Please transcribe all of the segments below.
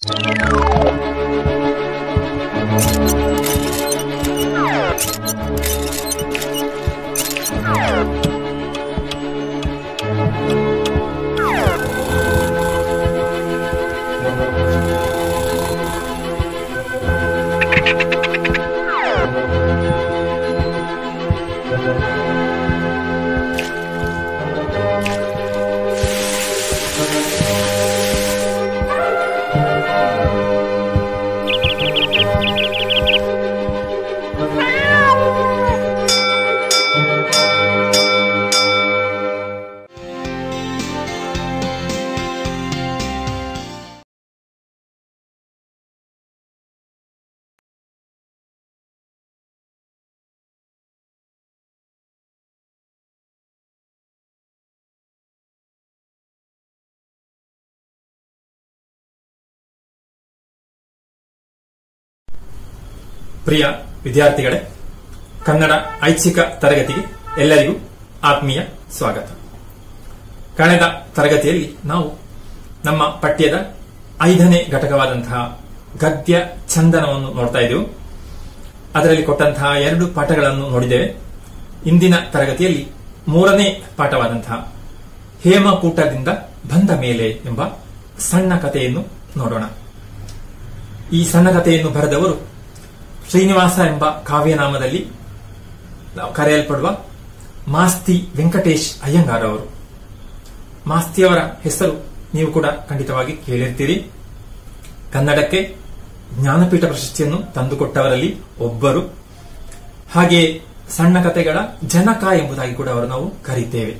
ಪ್ರಿಯ ವಿದ್ಯಾರ್ಥಿಗಳೇ ಕನ್ನಡ ಐಚ್ಛಿಕ ತರಗತಿಗೆ ಎಲ್ಲರಿಗೂ ಆತ್ಮೀಯ ಸ್ವಾಗತ ಕಳೆದ ತರಗತಿಯಲ್ಲಿ ನಾವು ನಮ್ಮ ಪಠ್ಯದ ಐದನೇ ಘಟಕವಾದಂತಹ ಗದ್ಯ ಚಂದನವನ್ನು ನೋಡ್ತಾ ಇದ್ದೆವು ಅದರಲ್ಲಿ ಕೊಟ್ಟಂತಹ ಎರಡು ಪಾಠಗಳನ್ನು ನೋಡಿದ್ದೇವೆ ಇಂದಿನ ತರಗತಿಯಲ್ಲಿ ಮೂರನೇ ಪಾಠವಾದಂತಹ ಹೇಮಕೂಟದಿಂದ ಬಂದ ಮೇಲೆ ಎಂಬ ಸಣ್ಣ ಕಥೆಯನ್ನು ನೋಡೋಣ ಈ ಸಣ್ಣ ಕಥೆಯನ್ನು ಬರೆದವರು ಶ್ರೀನಿವಾಸ ಎಂಬ ಕಾವ್ಯನಾಮದಲ್ಲಿ ನಾವು ಕರೆಯಲ್ಪಡುವ ಮಾಸ್ತಿ ವೆಂಕಟೇಶ್ ಅಯ್ಯಂಗಾರ್ ಅವರು ಮಾಸ್ತಿಯವರ ಹೆಸರು ನೀವು ಕೂಡ ಖಂಡಿತವಾಗಿ ಕೇಳಿರ್ತೀರಿ ಕನ್ನಡಕ್ಕೆ ಜ್ಞಾನಪೀಠ ಪ್ರಶಸ್ತಿಯನ್ನು ತಂದುಕೊಟ್ಟವರಲ್ಲಿ ಒಬ್ಬರು ಹಾಗೆ ಸಣ್ಣ ಕಥೆಗಳ ಜನಕ ಎಂಬುದಾಗಿ ಕೂಡ ಅವರು ನಾವು ಕರೀತೇವೆ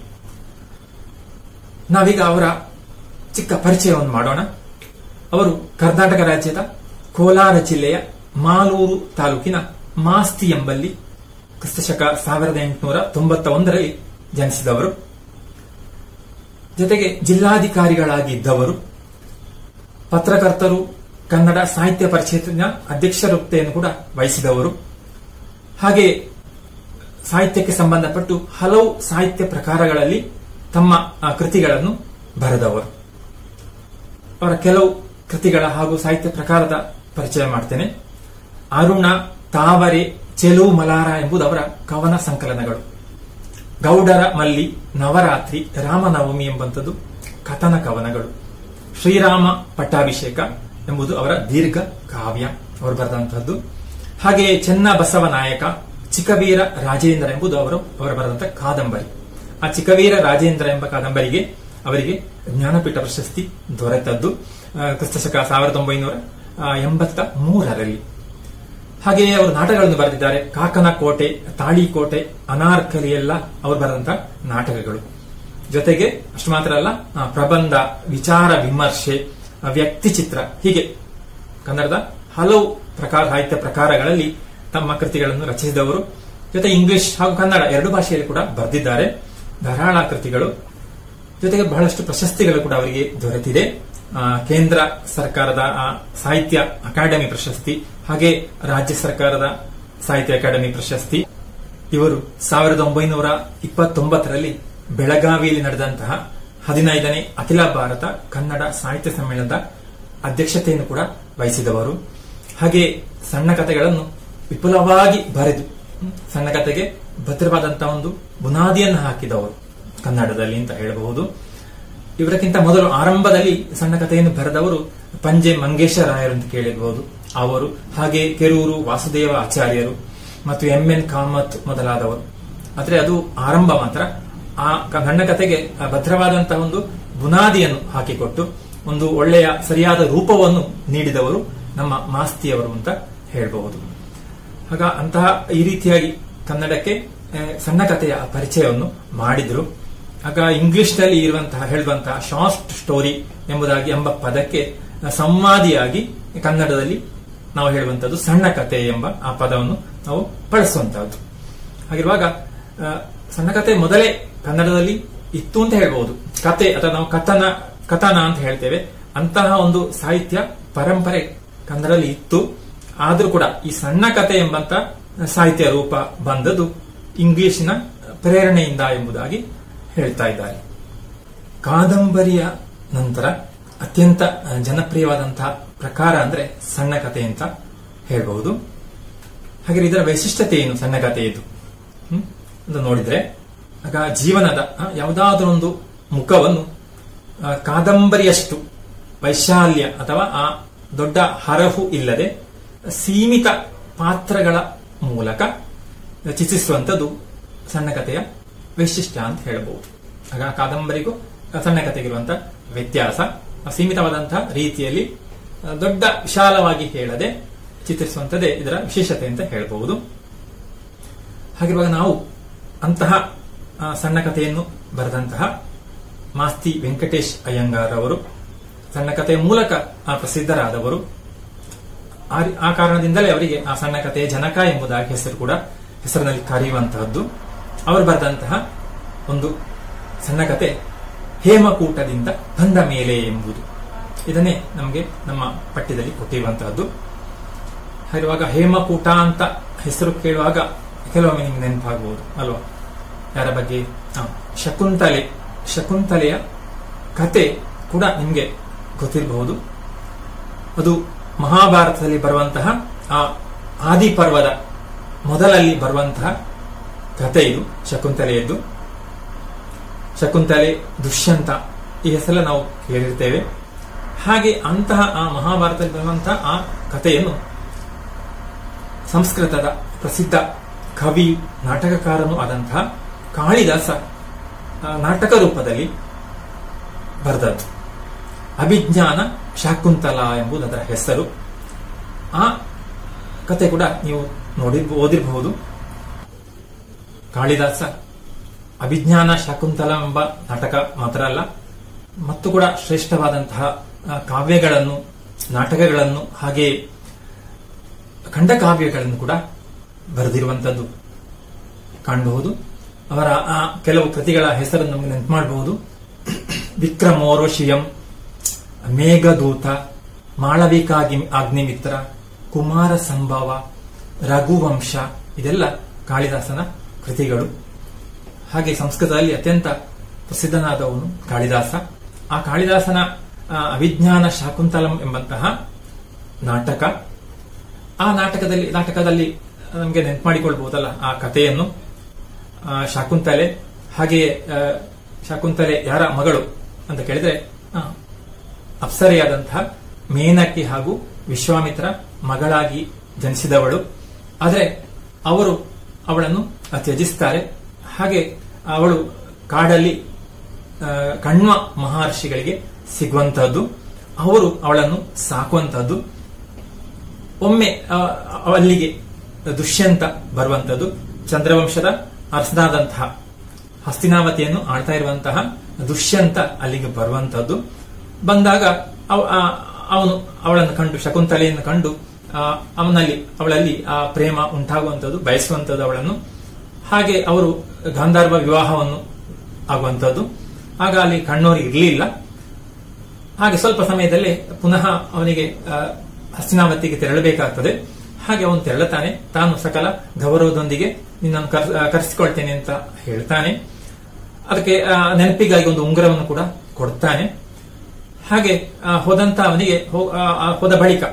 ನಾವೀಗ ಅವರ ಚಿಕ್ಕ ಪರಿಚಯವನ್ನು ಮಾಡೋಣ ಅವರು ಕರ್ನಾಟಕ ರಾಜ್ಯದ ಕೋಲಾರ ಜಿಲ್ಲೆಯ ಮಾಲೂರು ತಾಲೂಕಿನ ಮಾಸ್ತಿ ಎಂಬಲ್ಲಿ ಕ್ರಿಸ್ತಶಕ ಸಾವಿರದ ಎಂಟುನೂರ ತೊಂಬತ್ತ ಒಂದರಲ್ಲಿ ಜನಿಸಿದವರು ಜೊತೆಗೆ ಜಿಲ್ಲಾಧಿಕಾರಿಗಳಾಗಿದ್ದವರು ಪತ್ರಕರ್ತರು ಕನ್ನಡ ಸಾಹಿತ್ಯ ಪರಿಷತ್ತಿನ ಅಧ್ಯಕ್ಷ ವೃತ್ತಿಯನ್ನು ಕೂಡ ವಹಿಸಿದವರು ಹಾಗೆ ಸಾಹಿತ್ಯಕ್ಕೆ ಸಂಬಂಧಪಟ್ಟು ಹಲವು ಸಾಹಿತ್ಯ ಪ್ರಕಾರಗಳಲ್ಲಿ ತಮ್ಮ ಆ, ಕೃತಿಗಳನ್ನು ಬರೆದವರು ಅವರ ಕೆಲವು ಕೃತಿಗಳ ಹಾಗೂ ಸಾಹಿತ್ಯ ಪ್ರಕಾರದ ಪರಿಚಯ ಮಾಡ್ತೇನೆ ಅರುಣ ತಾವರೆ ಚೆಲುವು ಮಲಾರ ಎಂಬುದು ಅವರ ಕವನ ಸಂಕಲನಗಳು ಗೌಡರ ಮಲ್ಲಿ ನವರಾತ್ರಿ ರಾಮನವಮಿ ಎಂಬಂಥದ್ದು ಕಥನ ಕವನಗಳು ಶ್ರೀರಾಮ ಪಟ್ಟಾಭಿಷೇಕ ಎಂಬುದು ಅವರ ದೀರ್ಘ ಕಾವ್ಯ ಅವರು ಬರೆದಂತಹದ್ದು ಹಾಗೆ ಚೆನ್ನ ಬಸವನಾಯಕ ಚಿಕ್ಕವೀರ ರಾಜೇಂದ್ರ ಎಂಬುದು ಅವರು ಅವರು ಬರೆದಂತಹ ಕಾದಂಬರಿ ಆ ಚಿಕ್ಕವೀರ ರಾಜೇಂದ್ರ ಎಂಬ ಕಾದಂಬರಿಗೆ ಅವರಿಗೆ ಜ್ಞಾನಪೀಠ ಪ್ರಶಸ್ತಿ ದೊರೆತದ್ದು ಆ, ಕ್ರಿಸ್ತಶಕ ಸಾವಿರದ ಒಂಬೈನೂರ ಆ, ಎಂಬತ್ತ ಮೂರರಲ್ಲಿ ಹಾಗೆಯೇ ಅವರು ನಾಟಕಗಳನ್ನು ಬರೆದಿದ್ದಾರೆ ಕಾಕನ ಕೋಟೆ ತಾಳಿಕೋಟೆ ಅನಾರ್ಕಲಿ ಎಲ್ಲ ಅವರು ಬರೆದಂತಹ ನಾಟಕಗಳು ಜೊತೆಗೆ ಅಷ್ಟು ಮಾತ್ರ ಅಲ್ಲ ಆ, ಪ್ರಬಂಧ ವಿಚಾರ ವಿಮರ್ಶೆ ಆ, ವ್ಯಕ್ತಿ ಚಿತ್ರ ಹೀಗೆ ಕನ್ನಡದ ಹಲವು ಪ್ರಕಾರ ಸಾಹಿತ್ಯ ಪ್ರಕಾರಗಳಲ್ಲಿ ತಮ್ಮ ಕೃತಿಗಳನ್ನು ರಚಿಸಿದವರು ಜೊತೆ ಇಂಗ್ಲಿಷ್ ಹಾಗೂ ಕನ್ನಡ ಎರಡು ಭಾಷೆಯಲ್ಲಿ ಕೂಡ ಬರೆದಿದ್ದಾರೆ ಧಾರಾಳ ಕೃತಿಗಳು ಜೊತೆಗೆ ಬಹಳಷ್ಟು ಪ್ರಶಸ್ತಿಗಳು ಕೂಡ ಅವರಿಗೆ ದೊರೆತಿದೆ ಆ, ಕೇಂದ್ರ ಸರ್ಕಾರದ ಆ, ಸಾಹಿತ್ಯ ಅಕಾಡೆಮಿ ಪ್ರಶಸ್ತಿ ಹಾಗೆ ರಾಜ್ಯ ಸರ್ಕಾರದ ಸಾಹಿತ್ಯ ಅಕಾಡೆಮಿ ಪ್ರಶಸ್ತಿ ಇವರು ಸಾವಿರದ ಒಂಬೈನೂರ ಇಪ್ಪತ್ತೊಂಬತ್ತರಲ್ಲಿ ಬೆಳಗಾವಿಯಲ್ಲಿ ನಡೆದಂತಹ ಹದಿನೈದನೇ ಅಖಿಲ ಭಾರತ ಕನ್ನಡ ಸಾಹಿತ್ಯ ಸಮ್ಮೇಳನದ ಅಧ್ಯಕ್ಷತೆಯನ್ನು ಕೂಡ ವಹಿಸಿದವರು ಹಾಗೆ ಸಣ್ಣ ಕಥೆಗಳನ್ನು ವಿಪುಲವಾಗಿ ಬರೆದು ಹ್ಮ್, ಸಣ್ಣ ಕಥೆಗೆ ಭದ್ರವಾದಂತಹ ಒಂದು ಬುನಾದಿಯನ್ನು ಹಾಕಿದವರು ಕನ್ನಡದಲ್ಲಿ ಅಂತ ಹೇಳಬಹುದು ಇವರಕ್ಕಿಂತ ಮೊದಲು ಆರಂಭದಲ್ಲಿ ಸಣ್ಣ ಕಥೆಯನ್ನು ಬರೆದವರು ಪಂಜೆ ಮಂಗೇಶ ರಾಯರು ಅಂತ ಕೇಳಿರಬಹುದು ಅವರು ಹಾಗೆ ಕೆರೂರು ವಾಸುದೇವ ಆಚಾರ್ಯರು ಮತ್ತು ಎಂ ಎನ್ ಕಾಮತ್ ಮೊದಲಾದವರು ಆದ್ರೆ ಅದು ಆರಂಭ ಮಾತ್ರ ಆ ಕ- ಸಣ್ಣ ಕಥೆಗೆ ಆ ಭದ್ರವಾದಂತಹ ಒಂದು ಬುನಾದಿಯನ್ನು ಹಾಕಿಕೊಟ್ಟು ಒಂದು ಒಳ್ಳೆಯ ಸರಿಯಾದ ರೂಪವನ್ನು ನೀಡಿದವರು ನಮ್ಮ ಮಾಸ್ತಿಯವರು ಅಂತ ಹೇಳಬಹುದು ಆಗ ಅಂತಹ ಈ ರೀತಿಯಾಗಿ ಕನ್ನಡಕ್ಕೆ ಆ, ಸಣ್ಣ ಕಥೆಯ ಪರಿಚಯವನ್ನು ಮಾಡಿದ್ರು ಆಗ ಇಂಗ್ಲಿಷ್ ನಲ್ಲಿ ಇರುವಂತಹ ಹೇಳುವಂತಹ ಶಾರ್ಟ್ ಸ್ಟೋರಿ ಎಂಬುದಾಗಿ ಎಂಬ ಪದಕ್ಕೆ ಆ, ಸಂವಾದಿಯಾಗಿ ಕನ್ನಡದಲ್ಲಿ ನಾವು ಹೇಳುವಂತದ್ದು ಸಣ್ಣ ಕಥೆ ಎಂಬ ಆ ಪದವನ್ನು ನಾವು ಬಳಸುವಂತಹದ್ದು ಹಾಗಿರುವಾಗ ಆ, ಸಣ್ಣ ಕಥೆ ಮೊದಲೇ ಕನ್ನಡದಲ್ಲಿ ಇತ್ತು ಅಂತ ಹೇಳ್ಬಹುದು ಕತೆ ಅಥವಾ ನಾವು ಕಥನ ಕಥನ ಅಂತ ಹೇಳ್ತೇವೆ ಅಂತಹ ಒಂದು ಸಾಹಿತ್ಯ ಪರಂಪರೆ ಕನ್ನಡದಲ್ಲಿ ಇತ್ತು ಆದ್ರೂ ಕೂಡ ಈ ಸಣ್ಣ ಕಥೆ ಎಂಬಂತ ಸಾಹಿತ್ಯ ರೂಪ ಬಂದದ್ದು ಇಂಗ್ಲಿಶಿನ ಪ್ರೇರಣೆಯಿಂದ ಎಂಬುದಾಗಿ ಹೇಳ್ತಾ ಇದ್ದಾರೆ ಕಾದಂಬರಿಯ ನಂತರ ಅತ್ಯಂತ ಜನಪ್ರಿಯವಾದಂತಹ ಪ್ರಕಾರ ಅಂದ್ರೆ ಸಣ್ಣ ಕಥೆ ಅಂತ ಹೇಳ್ಬಹುದು ಹಾಗೆ ಇದರ ವೈಶಿಷ್ಟ್ಯತೆ ಏನು ಸಣ್ಣ ಕಥೆ ಇದು ಹ್ಮ್? ಅಂತ ನೋಡಿದ್ರೆ ಆಗ ಜೀವನದ ಆ, ಯಾವುದಾದರೊಂದು ಮುಖವನ್ನು ಆ, ಕಾದಂಬರಿಯಷ್ಟು ವೈಶಾಲ್ಯ ಅಥವಾ ಆ ದೊಡ್ಡ ಹರಹು ಇಲ್ಲದೆ ಸೀಮಿತ ಪಾತ್ರಗಳ ಮೂಲಕ ಚಿತ್ರಿಸುವಂಥದ್ದು ಸಣ್ಣ ಕಥೆಯ ವೈಶಿಷ್ಟ್ಯ ಅಂತ ಹೇಳಬಹುದು ಆಗ ಕಾದಂಬರಿಗೂ ಸಣ್ಣ ಕಥೆಗಿರುವಂತಹ ವ್ಯತ್ಯಾಸ ಸೀಮಿತವಾದಂತಹ ರೀತಿಯಲ್ಲಿ ಆ, ದೊಡ್ಡ ವಿಶಾಲವಾಗಿ ಹೇಳದೆ ಚಿತ್ರಿಸುವಂಥದ್ದೇ ಇದರ ವಿಶೇಷತೆ ಅಂತ ಹೇಳಬಹುದು ಹಾಗಿರುವಾಗ ನಾವು ಅಂತಹ ಆ, ಸಣ್ಣ ಕಥೆಯನ್ನು ಬರೆದಂತಹ ಮಾಸ್ತಿ ವೆಂಕಟೇಶ್ ಅಯ್ಯಂಗಾರ್ ಅವರು ಸಣ್ಣ ಕಥೆಯ ಮೂಲಕ ಆ ಪ್ರಸಿದ್ಧರಾದವರು ಆ ರಿ- ಆ ಕಾರಣದಿಂದಲೇ ಅವರಿಗೆ ಆ ಸಣ್ಣ ಕಥೆಯ ಜನಕ ಎಂಬುದಾಗಿ ಹೆಸರು ಕೂಡ ಹೆಸರಿನಲ್ಲಿ ಕರೆಯುವಂತಹದ್ದು ಅವರು ಬರೆದಂತಹ ಒಂದು ಸಣ್ಣ ಕತೆ ಹೇಮಕೂಟದಿಂದ ಬಂದ ಮೇಲೆ ಎಂಬುದು ಇದನ್ನೇ ನಮಗೆ ನಮ್ಮ ಪಠ್ಯದಲ್ಲಿ ಕೊಟ್ಟಿರುವಂತಹದ್ದು ಹಾಗಿರುವಾಗ ಹೇಮಕೂಟ ಅಂತ ಹೆಸರು ಕೇಳುವಾಗ ಕೆಲವೊಮ್ಮೆ ನಿಮ್ಗೆ ನೆನಪಾಗಬಹುದು ಅಲ್ವಾ ಯಾರ ಬಗ್ಗೆ ಆ, ಶಕುಂತಲೆ ಶಕುಂತಲೆಯ ಕತೆ ಕೂಡ ನಿಮ್ಗೆ ಗೊತ್ತಿರಬಹುದು ಅದು ಮಹಾಭಾರತದಲ್ಲಿ ಬರುವಂತಹ ಆ ಆದಿ ಪರ್ವದ ಮೊದಲಲ್ಲಿ ಬರುವಂತಹ ಕಥೆ ಇದು ಶಕುಂತಲೆಯದ್ದು ಶಕುಂತಲೆ ದುಷ್ಯಂತ ಈ ಹೆಸರ ನಾವು ಕೇಳಿರ್ತೇವೆ ಹಾಗೆ ಅಂತಹ ಆ ಮಹಾಭಾರತದಲ್ಲಿ ಬರುವಂತಹ ಆ ಕಥೆಯನ್ನು ಸಂಸ್ಕೃತದ ಪ್ರಸಿದ್ಧ ಕವಿ ನಾಟಕಕಾರನೂ ಆದಂತಹ ಕಾಳಿದಾಸ ಆ, ನಾಟಕ ರೂಪದಲ್ಲಿ ಬರೆದದ್ದು ಅಭಿಜ್ಞಾನ ಶಾಕುಂತಲ ಎಂಬುದು ಅದರ ಹೆಸರು ಆ ಕತೆ ಕೂಡ ನೀವು ನೋಡಿ ಓದಿರಬಹುದು ಕಾಳಿದಾಸ ಅಭಿಜ್ಞಾನ ಶಾಕುಂತಲ ಎಂಬ ನಾಟಕ ಮಾತ್ರ ಅಲ್ಲ ಮತ್ತು ಕೂಡ ಶ್ರೇಷ್ಠವಾದಂತಹ ಆ, ಕಾವ್ಯಗಳನ್ನು ನಾಟಕಗಳನ್ನು ಹಾಗೆ ಖಂಡಕಾವ್ಯಗಳನ್ನು ಕೂಡ ಬರೆದಿರುವಂತದ್ದು ಕಾಣಬಹುದು ಅವರ ಆ ಕೆಲವು ಕೃತಿಗಳ ಹೆಸರನ್ನು ನಮಗೆ ನೆನಪು ಮಾಡಬಹುದು ವಿಕ್ರಮೋರ್ವಶಿಯಂ ಮೇಘದೂತ ಮಾಳವಿಕಾಗಿ ಅಗ್ನಿಮಿತ್ರ ಕುಮಾರ ಸಂಭವ ರಘುವಂಶ ಇದೆಲ್ಲ ಕಾಳಿದಾಸನ ಕೃತಿಗಳು ಹಾಗೆ ಸಂಸ್ಕೃತದಲ್ಲಿ ಅತ್ಯಂತ ಪ್ರಸಿದ್ಧನಾದವನು ಕಾಳಿದಾಸ ಆ ಕಾಳಿದಾಸನ ಆ, ಅಭಿಜ್ಞಾನ ಶಾಕುಂತಲಂ ಎಂಬಂತಹ ನಾಟಕ ಆ ನಾಟಕದಲ್ಲಿ ನಾಟಕದಲ್ಲಿ ನಮಗೆ ನೆನಪು ಮಾಡಿಕೊಳ್ಬಹುದಲ್ಲ ಆ ಕಥೆಯನ್ನು ಆ, ಶಾಕುಂತಲೆ ಹಾಗೆಯೇ ಆ, ಶಾಕುಂತಲೆ ಯಾರ ಮಗಳು ಅಂತ ಕೇಳಿದ್ರೆ ಆ, ಅಪ್ಸರೆಯಾದಂತಹ ಮೇನಕಿ ಹಾಗೂ ವಿಶ್ವಾಮಿತ್ರ ಮಗಳಾಗಿ ಜನಿಸಿದವಳು ಆದರೆ ಅವರು ಅವಳನ್ನು ತ್ಯಜಿಸ್ತಾರೆ ಹಾಗೆ ಅವಳು ಕಾಡಲ್ಲಿ ಆ, ಕಣ್ವ ಮಹರ್ಷಿಗಳಿಗೆ ಸಿಗುವಂತಹದ್ದು ಅವರು ಅವಳನ್ನು ಸಾಕುವಂತಹದ್ದು ಒಮ್ಮೆ ಆ, ಅಲ್ಲಿಗೆ ದುಷ್ಯಂತ ಬರುವಂತದ್ದು ಚಂದ್ರವಂಶದ ಅರಸನಾದಂತಹ ಹಸ್ತಿನಾವತಿಯನ್ನು ಆಳ್ತಾ ಇರುವಂತಹ ದುಷ್ಯಂತ ಅಲ್ಲಿಗೆ ಬರುವಂತದ್ದು ಬಂದಾಗ ಅವ- ಆ, ಅವನು ಅವಳನ್ನು ಕಂಡು ಶಕುಂತಲೆಯನ್ನು ಕಂಡು ಆ, ಅವನಲ್ಲಿ ಅವಳಲ್ಲಿ ಆ ಪ್ರೇಮ ಉಂಟಾಗುವಂಥದ್ದು ಬಯಸುವಂಥದ್ದು ಅವಳನ್ನು ಹಾಗೆ ಅವರು ಗಾಂಧಾರ್ವ ವಿವಾಹವನ್ನು ಆಗುವಂಥದ್ದು ಆಗ ಅಲ್ಲಿ ಕಣ್ಣೋರು ಇರಲಿಲ್ಲ ಹಾಗೆ ಸ್ವಲ್ಪ ಸಮಯದಲ್ಲೇ ಪುನಃ ಅವನಿಗೆ ಆ, ಹಸ್ತಿನಾವತಿಗೆ ತೆರಳಬೇಕಾಗ್ತದೆ ಹಾಗೆ ಅವನು ತೆರಳುತ್ತಾನೆ ತಾನು ಸಕಲ ಗೌರವದೊಂದಿಗೆ ನಿನ್ನನ್ನು ಕರ್- ಆ, ಕರೆಸಿಕೊಳ್ತೇನೆ ಅಂತ ಹೇಳ್ತಾನೆ ಅದಕ್ಕೆ ಆ, ನೆನಪಿಗಾಗಿ ಒಂದು ಉಂಗುರವನ್ನು ಕೂಡ ಕೊಡ್ತಾನೆ ಹಾಗೆ ಆ, ಹೋದಂತ ಅವನಿಗೆ ಹೋ- ಆ, ಆ, ಹೋದ ಬಳಿಕ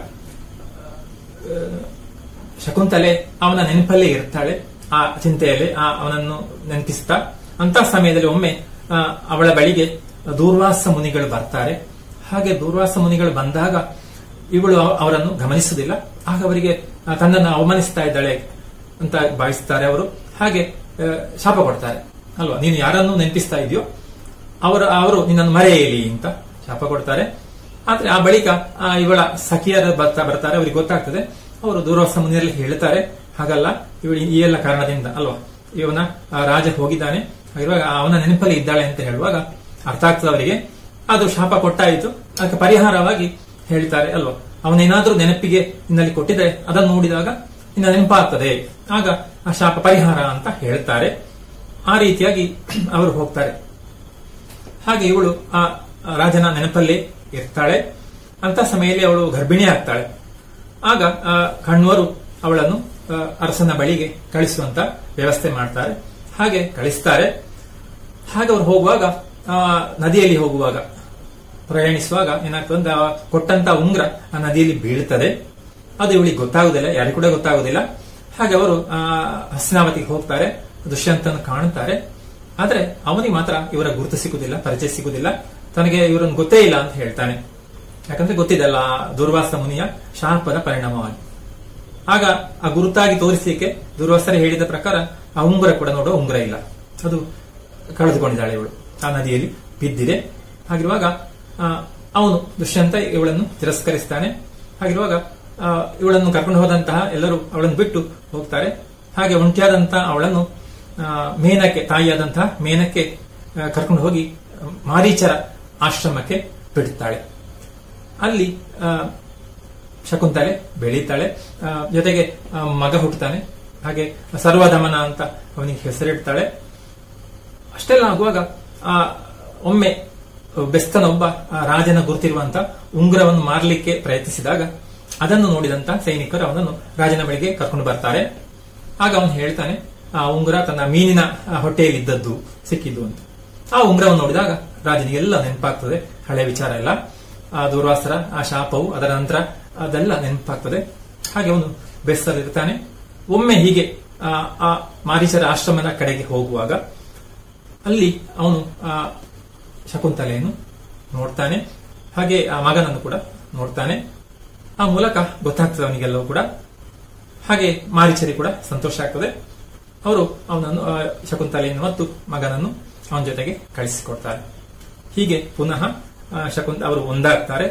ಆ, ಶಕುಂತಲೆ ಅವನ ನೆನಪಲ್ಲೇ ಇರ್ತಾಳೆ ಆ ಚಿಂತೆಯಲ್ಲಿ ಆ ಅವನನ್ನು ನೆನಪಿಸ್ತಾ ಅಂತ ಸಮಯದಲ್ಲಿ ಒಮ್ಮೆ ಆ, ಅವಳ ಬಳಿಗೆ ದೂರ್ವಾಸ ಮುನಿಗಳು ಬರ್ತಾರೆ ಹಾಗೆ ದೂರ್ವಾಸ ಮುನಿಗಳು ಬಂದಾಗ ಇವಳು ಅವ- ಅವರನ್ನು ಗಮನಿಸುವುದಿಲ್ಲ ಆಗ ಅವರಿಗೆ ಆ, ತನ್ನನ್ನು ಅವಮಾನಿಸ್ತಾ ಇದ್ದಾಳೆ ಅಂತ ಭಾವಿಸ್ತಾರೆ ಅವರು ಹಾಗೆ ಆ, ಶಾಪ ಕೊಡ್ತಾರೆ ಅಲ್ವಾ ನೀನು ಯಾರನ್ನು ನೆನಪಿಸ್ತಾ ಇದೆಯೋ ಅವರ ಅವರು ನಿನ್ನನ್ನು ಮರೆಯಲಿ ಅಂತ ಶಾಪ ಕೊಡ್ತಾರೆ ಆದ್ರೆ ಆ ಬಳಿಕ ಆ, ಇವಳ ಸಖಿಯರು ಬರ್ತಾ ಬರ್ತಾರೆ ಅವರಿಗೆ ಗೊತ್ತಾಗ್ತದೆ ಅವರು ದೂರವಾಸ ಮುನಿಯಲ್ಲಿ ಹೇಳ್ತಾರೆ ಹಾಗಲ್ಲ ಇವಳು ಈ ಎಲ್ಲ ಕಾರಣದಿಂದ ಅಲ್ವಾ ಇವನ ಆ, ರಾಜ ಹೋಗಿದ್ದಾನೆ ಹಾಗಿರುವಾಗ ಅವನ ನೆನಪಲ್ಲಿ ಇದ್ದಾಳೆ ಅಂತ ಹೇಳುವಾಗ ಅರ್ಥ ಆಗ್ತದೆ ಅವರಿಗೆ ಅದು ಶಾಪ ಕೊಟ್ಟಾಯಿತು ಅದಕ್ಕೆ ಪರಿಹಾರವಾಗಿ ಹೇಳ್ತಾರೆ ಅಲ್ವಾ ಅವನೇನಾದ್ರೂ ನೆನಪಿಗೆ ನಿನ್ನಲ್ಲಿ ಕೊಟ್ಟಿದ್ರೆ ಅದನ್ನು ನೋಡಿದಾಗ ನಿನ್ನ ನೆನಪಾಗ್ತದೆ ಆಗ ಆ ಶಾಪ ಪರಿಹಾರ ಅಂತ ಹೇಳ್ತಾರೆ ಆ ರೀತಿಯಾಗಿ ಅವರು ಹೋಗ್ತಾರೆ ಹಾಗೆ ಇವಳು ಆ ಆ ರಾಜನ ನೆನಪಲ್ಲಿ ಇರ್ತಾಳೆ ಅಂತ ಸಮಯದಲ್ಲಿ ಅವಳು ಗರ್ಭಿಣಿ ಆಗ್ತಾಳೆ ಆಗ ಆ ಕಣ್ವರು ಅವಳನ್ನು ಆ, ಅರಸನ ಬಳಿಗೆ ಕಳಿಸುವಂತ ವ್ಯವಸ್ಥೆ ಮಾಡ್ತಾರೆ ಹಾಗೆ ಕಳಿಸ್ತಾರೆ ಹಾಗೆ ಅವರು ಹೋಗುವಾಗ ಆ, ನದಿಯಲ್ಲಿ ಹೋಗುವಾಗ ಪ್ರಯಾಣಿಸುವಾಗ ಏನಾಗ್ತದೆ ಅಂದ್ರೆ ಆ ಕೊಟ್ಟಂತ ಉಂಗ್ರ ಆ ನದಿಯಲ್ಲಿ ಬೀಳ್ತದೆ ಅದು ಇವಳಿಗೆ ಗೊತ್ತಾಗುದಿಲ್ಲ ಯಾರಿಗೂ ಕೂಡ ಗೊತ್ತಾಗುದಿಲ್ಲ ಹಾಗೆ ಅವರು ಆ ಹಸ್ನಾವತಿಗೆ ಹೋಗ್ತಾರೆ ದುಷ್ಯಂತನ ಕಾಣುತ್ತಾರೆ ಆದ್ರೆ ಅವನಿಗೆ ಮಾತ್ರ ಇವರ ಗುರುತು ಸಿಗುದಿಲ್ಲ ಪರಿಚಯ ಸಿಗುದಿಲ್ಲ ತನಗೆ ಇವರನ್ನು ಗೊತ್ತೇ ಇಲ್ಲ ಅಂತ ಹೇಳ್ತಾನೆ ಯಾಕಂದ್ರೆ ಗೊತ್ತಿದಲ್ಲ ಆ ದುರ್ವಾಸ ಮುನಿಯ ಶಾಪದ ಪರಿಣಾಮವಾಗಿ ಆಗ ಆ ಗುರುತಾಗಿ ತೋರಿಸಲಿಕ್ಕೆ ದುರ್ವಾಸರ ಹೇಳಿದ ಪ್ರಕಾರ ಆ ಉಂಗುರ ಕೂಡ ನೋಡುವ ಉಂಗುರ ಇಲ್ಲ ಅದು ಕಳೆದುಕೊಂಡಿದ್ದಾಳೆ ಇವಳು ಆ ನದಿಯಲ್ಲಿ ಬಿದ್ದಿದೆ ಹಾಗಿರುವಾಗ ಆ, ಅವನು ದುಷ್ಯಂತ ಇವಳನ್ನು ತಿರಸ್ಕರಿಸ್ತಾನೆ ಹಾಗಿರುವಾಗ ಆ, ಇವಳನ್ನು ಕರ್ಕೊಂಡು ಹೋದಂತಹ ಎಲ್ಲರೂ ಅವಳನ್ನು ಬಿಟ್ಟು ಹೋಗ್ತಾರೆ ಹಾಗೆ ಒಂಟಿಯಾದಂತಹ ಅವಳನ್ನು ಆ, ಮೇನಕ್ಕೆ ತಾಯಿಯಾದಂತಹ ಮೇನಕ್ಕೆ ಆ, ಕರ್ಕೊಂಡು ಹೋಗಿ ಆ, ಮಾರೀಚರ ಆಶ್ರಮಕ್ಕೆ ಬಿಡುತ್ತಾಳೆ ಅಲ್ಲಿ ಆ, ಶಕುಂತಲೆ ಬೆಳೀತಾಳೆ ಆ, ಜೊತೆಗೆ ಆ, ಮಗ ಹುಟ್ಟುತ್ತಾನೆ ಹಾಗೆ ಸರ್ವಧಮನ ಅಂತ ಅವನಿಗೆ ಹೆಸರಿಡ್ತಾಳೆ ಅಷ್ಟೆಲ್ಲ ಆಗುವಾಗ ಆ ಒಮ್ಮೆ ಬೆಸ್ತನೊಬ್ಬ ಆ ರಾಜನ ಗುರುತಿರುವಂತ ಉಂಗುರವನ್ನು ಮಾರಲಿಕ್ಕೆ ಪ್ರಯತ್ನಿಸಿದಾಗ ಅದನ್ನು ನೋಡಿದಂತ ಸೈನಿಕರು ಅವನನ್ನು ರಾಜನ ಬಳಿಗೆ ಕರ್ಕೊಂಡು ಬರ್ತಾರೆ ಆಗ ಅವನು ಹೇಳ್ತಾನೆ ಆ ಉಂಗುರ ತನ್ನ ಮೀನಿನ ಆ, ಹೊಟ್ಟೆಯಲ್ಲಿದ್ದದ್ದು ಸಿಕ್ಕಿದ್ದು ಅಂತ ಆ ಉಂಗುರವನ್ನು ನೋಡಿದಾಗ ರಾಜನಿಗೆಲ್ಲ ನೆನಪಾಗ್ತದೆ ಹಳೆ ವಿಚಾರ ಎಲ್ಲ ಆ ದುರ್ವಾಸರ ಆ ಶಾಪವು ಅದರ ನಂತರ ಅದೆಲ್ಲ ನೆನಪಾಗ್ತದೆ ಹಾಗೆ ಅವನು ಬೆಸ್ತರಿರ್ತಾನೆ ಒಮ್ಮೆ ಹೀಗೆ ಆ, ಆ ಮಾರೀಚರ ಆಶ್ರಮದ ಕಡೆಗೆ ಹೋಗುವಾಗ ಅಲ್ಲಿ ಅವನು ಆ ಶಕುಂತಲೆಯನ್ನು ನೋಡ್ತಾನೆ ಹಾಗೆ ಆ ಮಗನನ್ನು ಕೂಡ ನೋಡ್ತಾನೆ ಆ ಮೂಲಕ ಗೊತ್ತಾಗ್ತದೆ ಅವನಿಗೆಲ್ಲವೂ ಕೂಡ ಹಾಗೆ ಮಾರೀಚರಿ ಕೂಡ ಸಂತೋಷ ಆಗ್ತದೆ ಅವರು ಅವನನ್ನು ಆ, ಶಕುಂತಲೆಯನ್ನು ಮತ್ತು ಮಗನನ್ನು ಅವನ ಜೊತೆಗೆ ಕಳಿಸಿಕೊಡ್ತಾರೆ ಹೀಗೆ ಪುನಃ ಆ, ಶಕುಂತ ಅವರು ಒಂದಾಗ್ತಾರೆ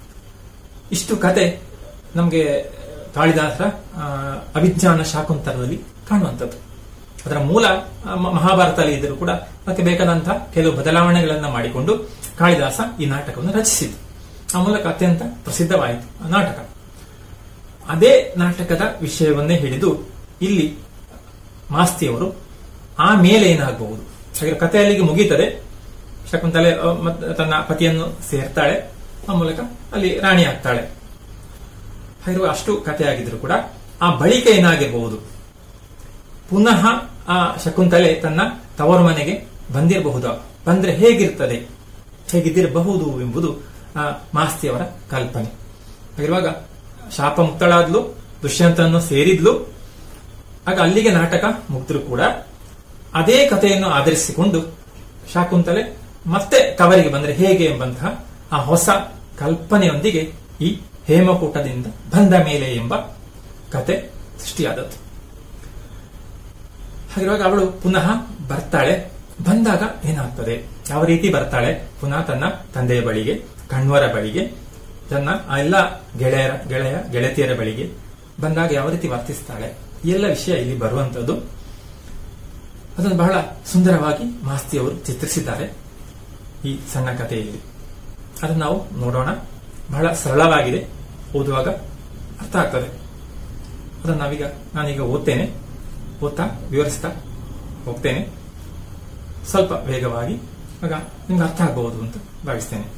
ಇಷ್ಟು ಕತೆ ನಮಗೆ ಕಾಳಿದಾಸರ ಆ, ಅಭಿಜ್ಞಾನ ಶಾಕುಂತಲದಲ್ಲಿ ಕಾಣುವಂಥದ್ದು ಅದರ ಮೂಲ ಆ, ಮ- ಮಹಾಭಾರತದಲ್ಲಿ ಇದ್ದರೂ ಕೂಡ ಅದಕ್ಕೆ ಬೇಕಾದಂತಹ ಕೆಲವು ಬದಲಾವಣೆಗಳನ್ನ ಮಾಡಿಕೊಂಡು ಕಾಳಿದಾಸ ಈ ನಾಟಕವನ್ನು ರಚಿಸಿತು ಆ ಮೂಲಕ ಅತ್ಯಂತ ಪ್ರಸಿದ್ಧವಾಯಿತು ಆ ನಾಟಕ ಅದೇ ನಾಟಕದ ವಿಷಯವನ್ನೇ ಹಿಡಿದು ಇಲ್ಲಿ ಮಾಸ್ತಿಯವರು ಆ ಮೇಲೆ ಏನಾಗಬಹುದು ಹಾಗೆ ಕಥೆ ಅಲ್ಲಿಗೆ ಮುಗೀತದೆ ಶಕುಂತಲೆ ಅ, ಮತ್- ತನ್ನ ಪತಿಯನ್ನು ಸೇರ್ತಾಳೆ ಆ ಮೂಲಕ ಅಲ್ಲಿ ರಾಣಿ ಆಗ್ತಾಳೆ ಹಾಗಿರುವ ಅಷ್ಟು ಕಥೆ ಆಗಿದ್ರು ಕೂಡ ಆ ಬಳಿಕ ಏನಾಗಿರಬಹುದು ಪುನಃ ಆ ಶಕುಂತಲೆ ತನ್ನ ತವರು ಮನೆಗೆ ಬಂದಿರಬಹುದಾ ಬಂದ್ರೆ ಹೇಗಿರ್ತದೆ ಹೇಗಿದ್ದಿರಬಹುದು ಎಂಬುದು ಆ ಮಾಸ್ತಿಯವರ ಕಲ್ಪನೆ ಹಾಗಿರುವಾಗ ಶಾಪ ಮುಕ್ತಳಾದ್ಲು ದುಷ್ಯಂತನನ್ನು ಸೇರಿದ್ಲು ಆಗ ಅಲ್ಲಿಗೆ ನಾಟಕ ಮುಗ್ದ್ರು ಕೂಡ ಅದೇ ಕಥೆಯನ್ನು ಆಧರಿಸಿಕೊಂಡು ಶಾಕುಂತಲೆ ಮತ್ತೆ ಕವರಿಗೆ ಬಂದ್ರೆ ಹೇಗೆ ಎಂಬಂತಹ ಆ ಹೊಸ ಕಲ್ಪನೆಯೊಂದಿಗೆ ಈ ಹೇಮಕೂಟದಿಂದ ಬಂದ ಮೇಲೆ ಎಂಬ ಕತೆ ಸೃಷ್ಟಿಯಾದದ್ದು ಹಾಗಿರುವಾಗ ಅವಳು ಪುನಃ ಬರ್ತಾಳೆ ಬಂದಾಗ ಏನಾಗ್ತದೆ ಯಾವ ರೀತಿ ಬರ್ತಾಳೆ ಪುನಃ ತನ್ನ ತಂದೆಯ ಬಳಿಗೆ ಕಣ್ವರ ಬಳಿಗೆ ತನ್ನ ಆ ಎಲ್ಲ ಗೆಳೆಯರ ಗೆಳೆಯ ಗೆಳತಿಯರ ಬಳಿಗೆ ಬಂದಾಗ ಯಾವ ರೀತಿ ವರ್ತಿಸ್ತಾಳೆ ಈ ಎಲ್ಲ ವಿಷಯ ಇಲ್ಲಿ ಬರುವಂತದ್ದು ಅದನ್ನು ಬಹಳ ಸುಂದರವಾಗಿ ಮಾಸ್ತಿಯವರು ಚಿತ್ರಿಸಿದ್ದಾರೆ ಈ ಸಣ್ಣ ಕಥೆಯಲ್ಲಿ ಅದನ್ನು ನಾವು ನೋಡೋಣ ಬಹಳ ಸರಳವಾಗಿದೆ ಓದುವಾಗ ಅರ್ಥ ಆಗ್ತದೆ ಅದನ್ನು ನಾವೀಗ ನಾನೀಗ ಓದ್ತೇನೆ ಓದ್ತಾ ವಿವರಿಸ್ತಾ ಹೋಗ್ತೇನೆ ಸ್ವಲ್ಪ ವೇಗವಾಗಿ ಆಗ ನಿಮ್ಗೆ ಅರ್ಥ ಆಗಬಹುದು ಅಂತ ಭಾವಿಸ್ತೇನೆ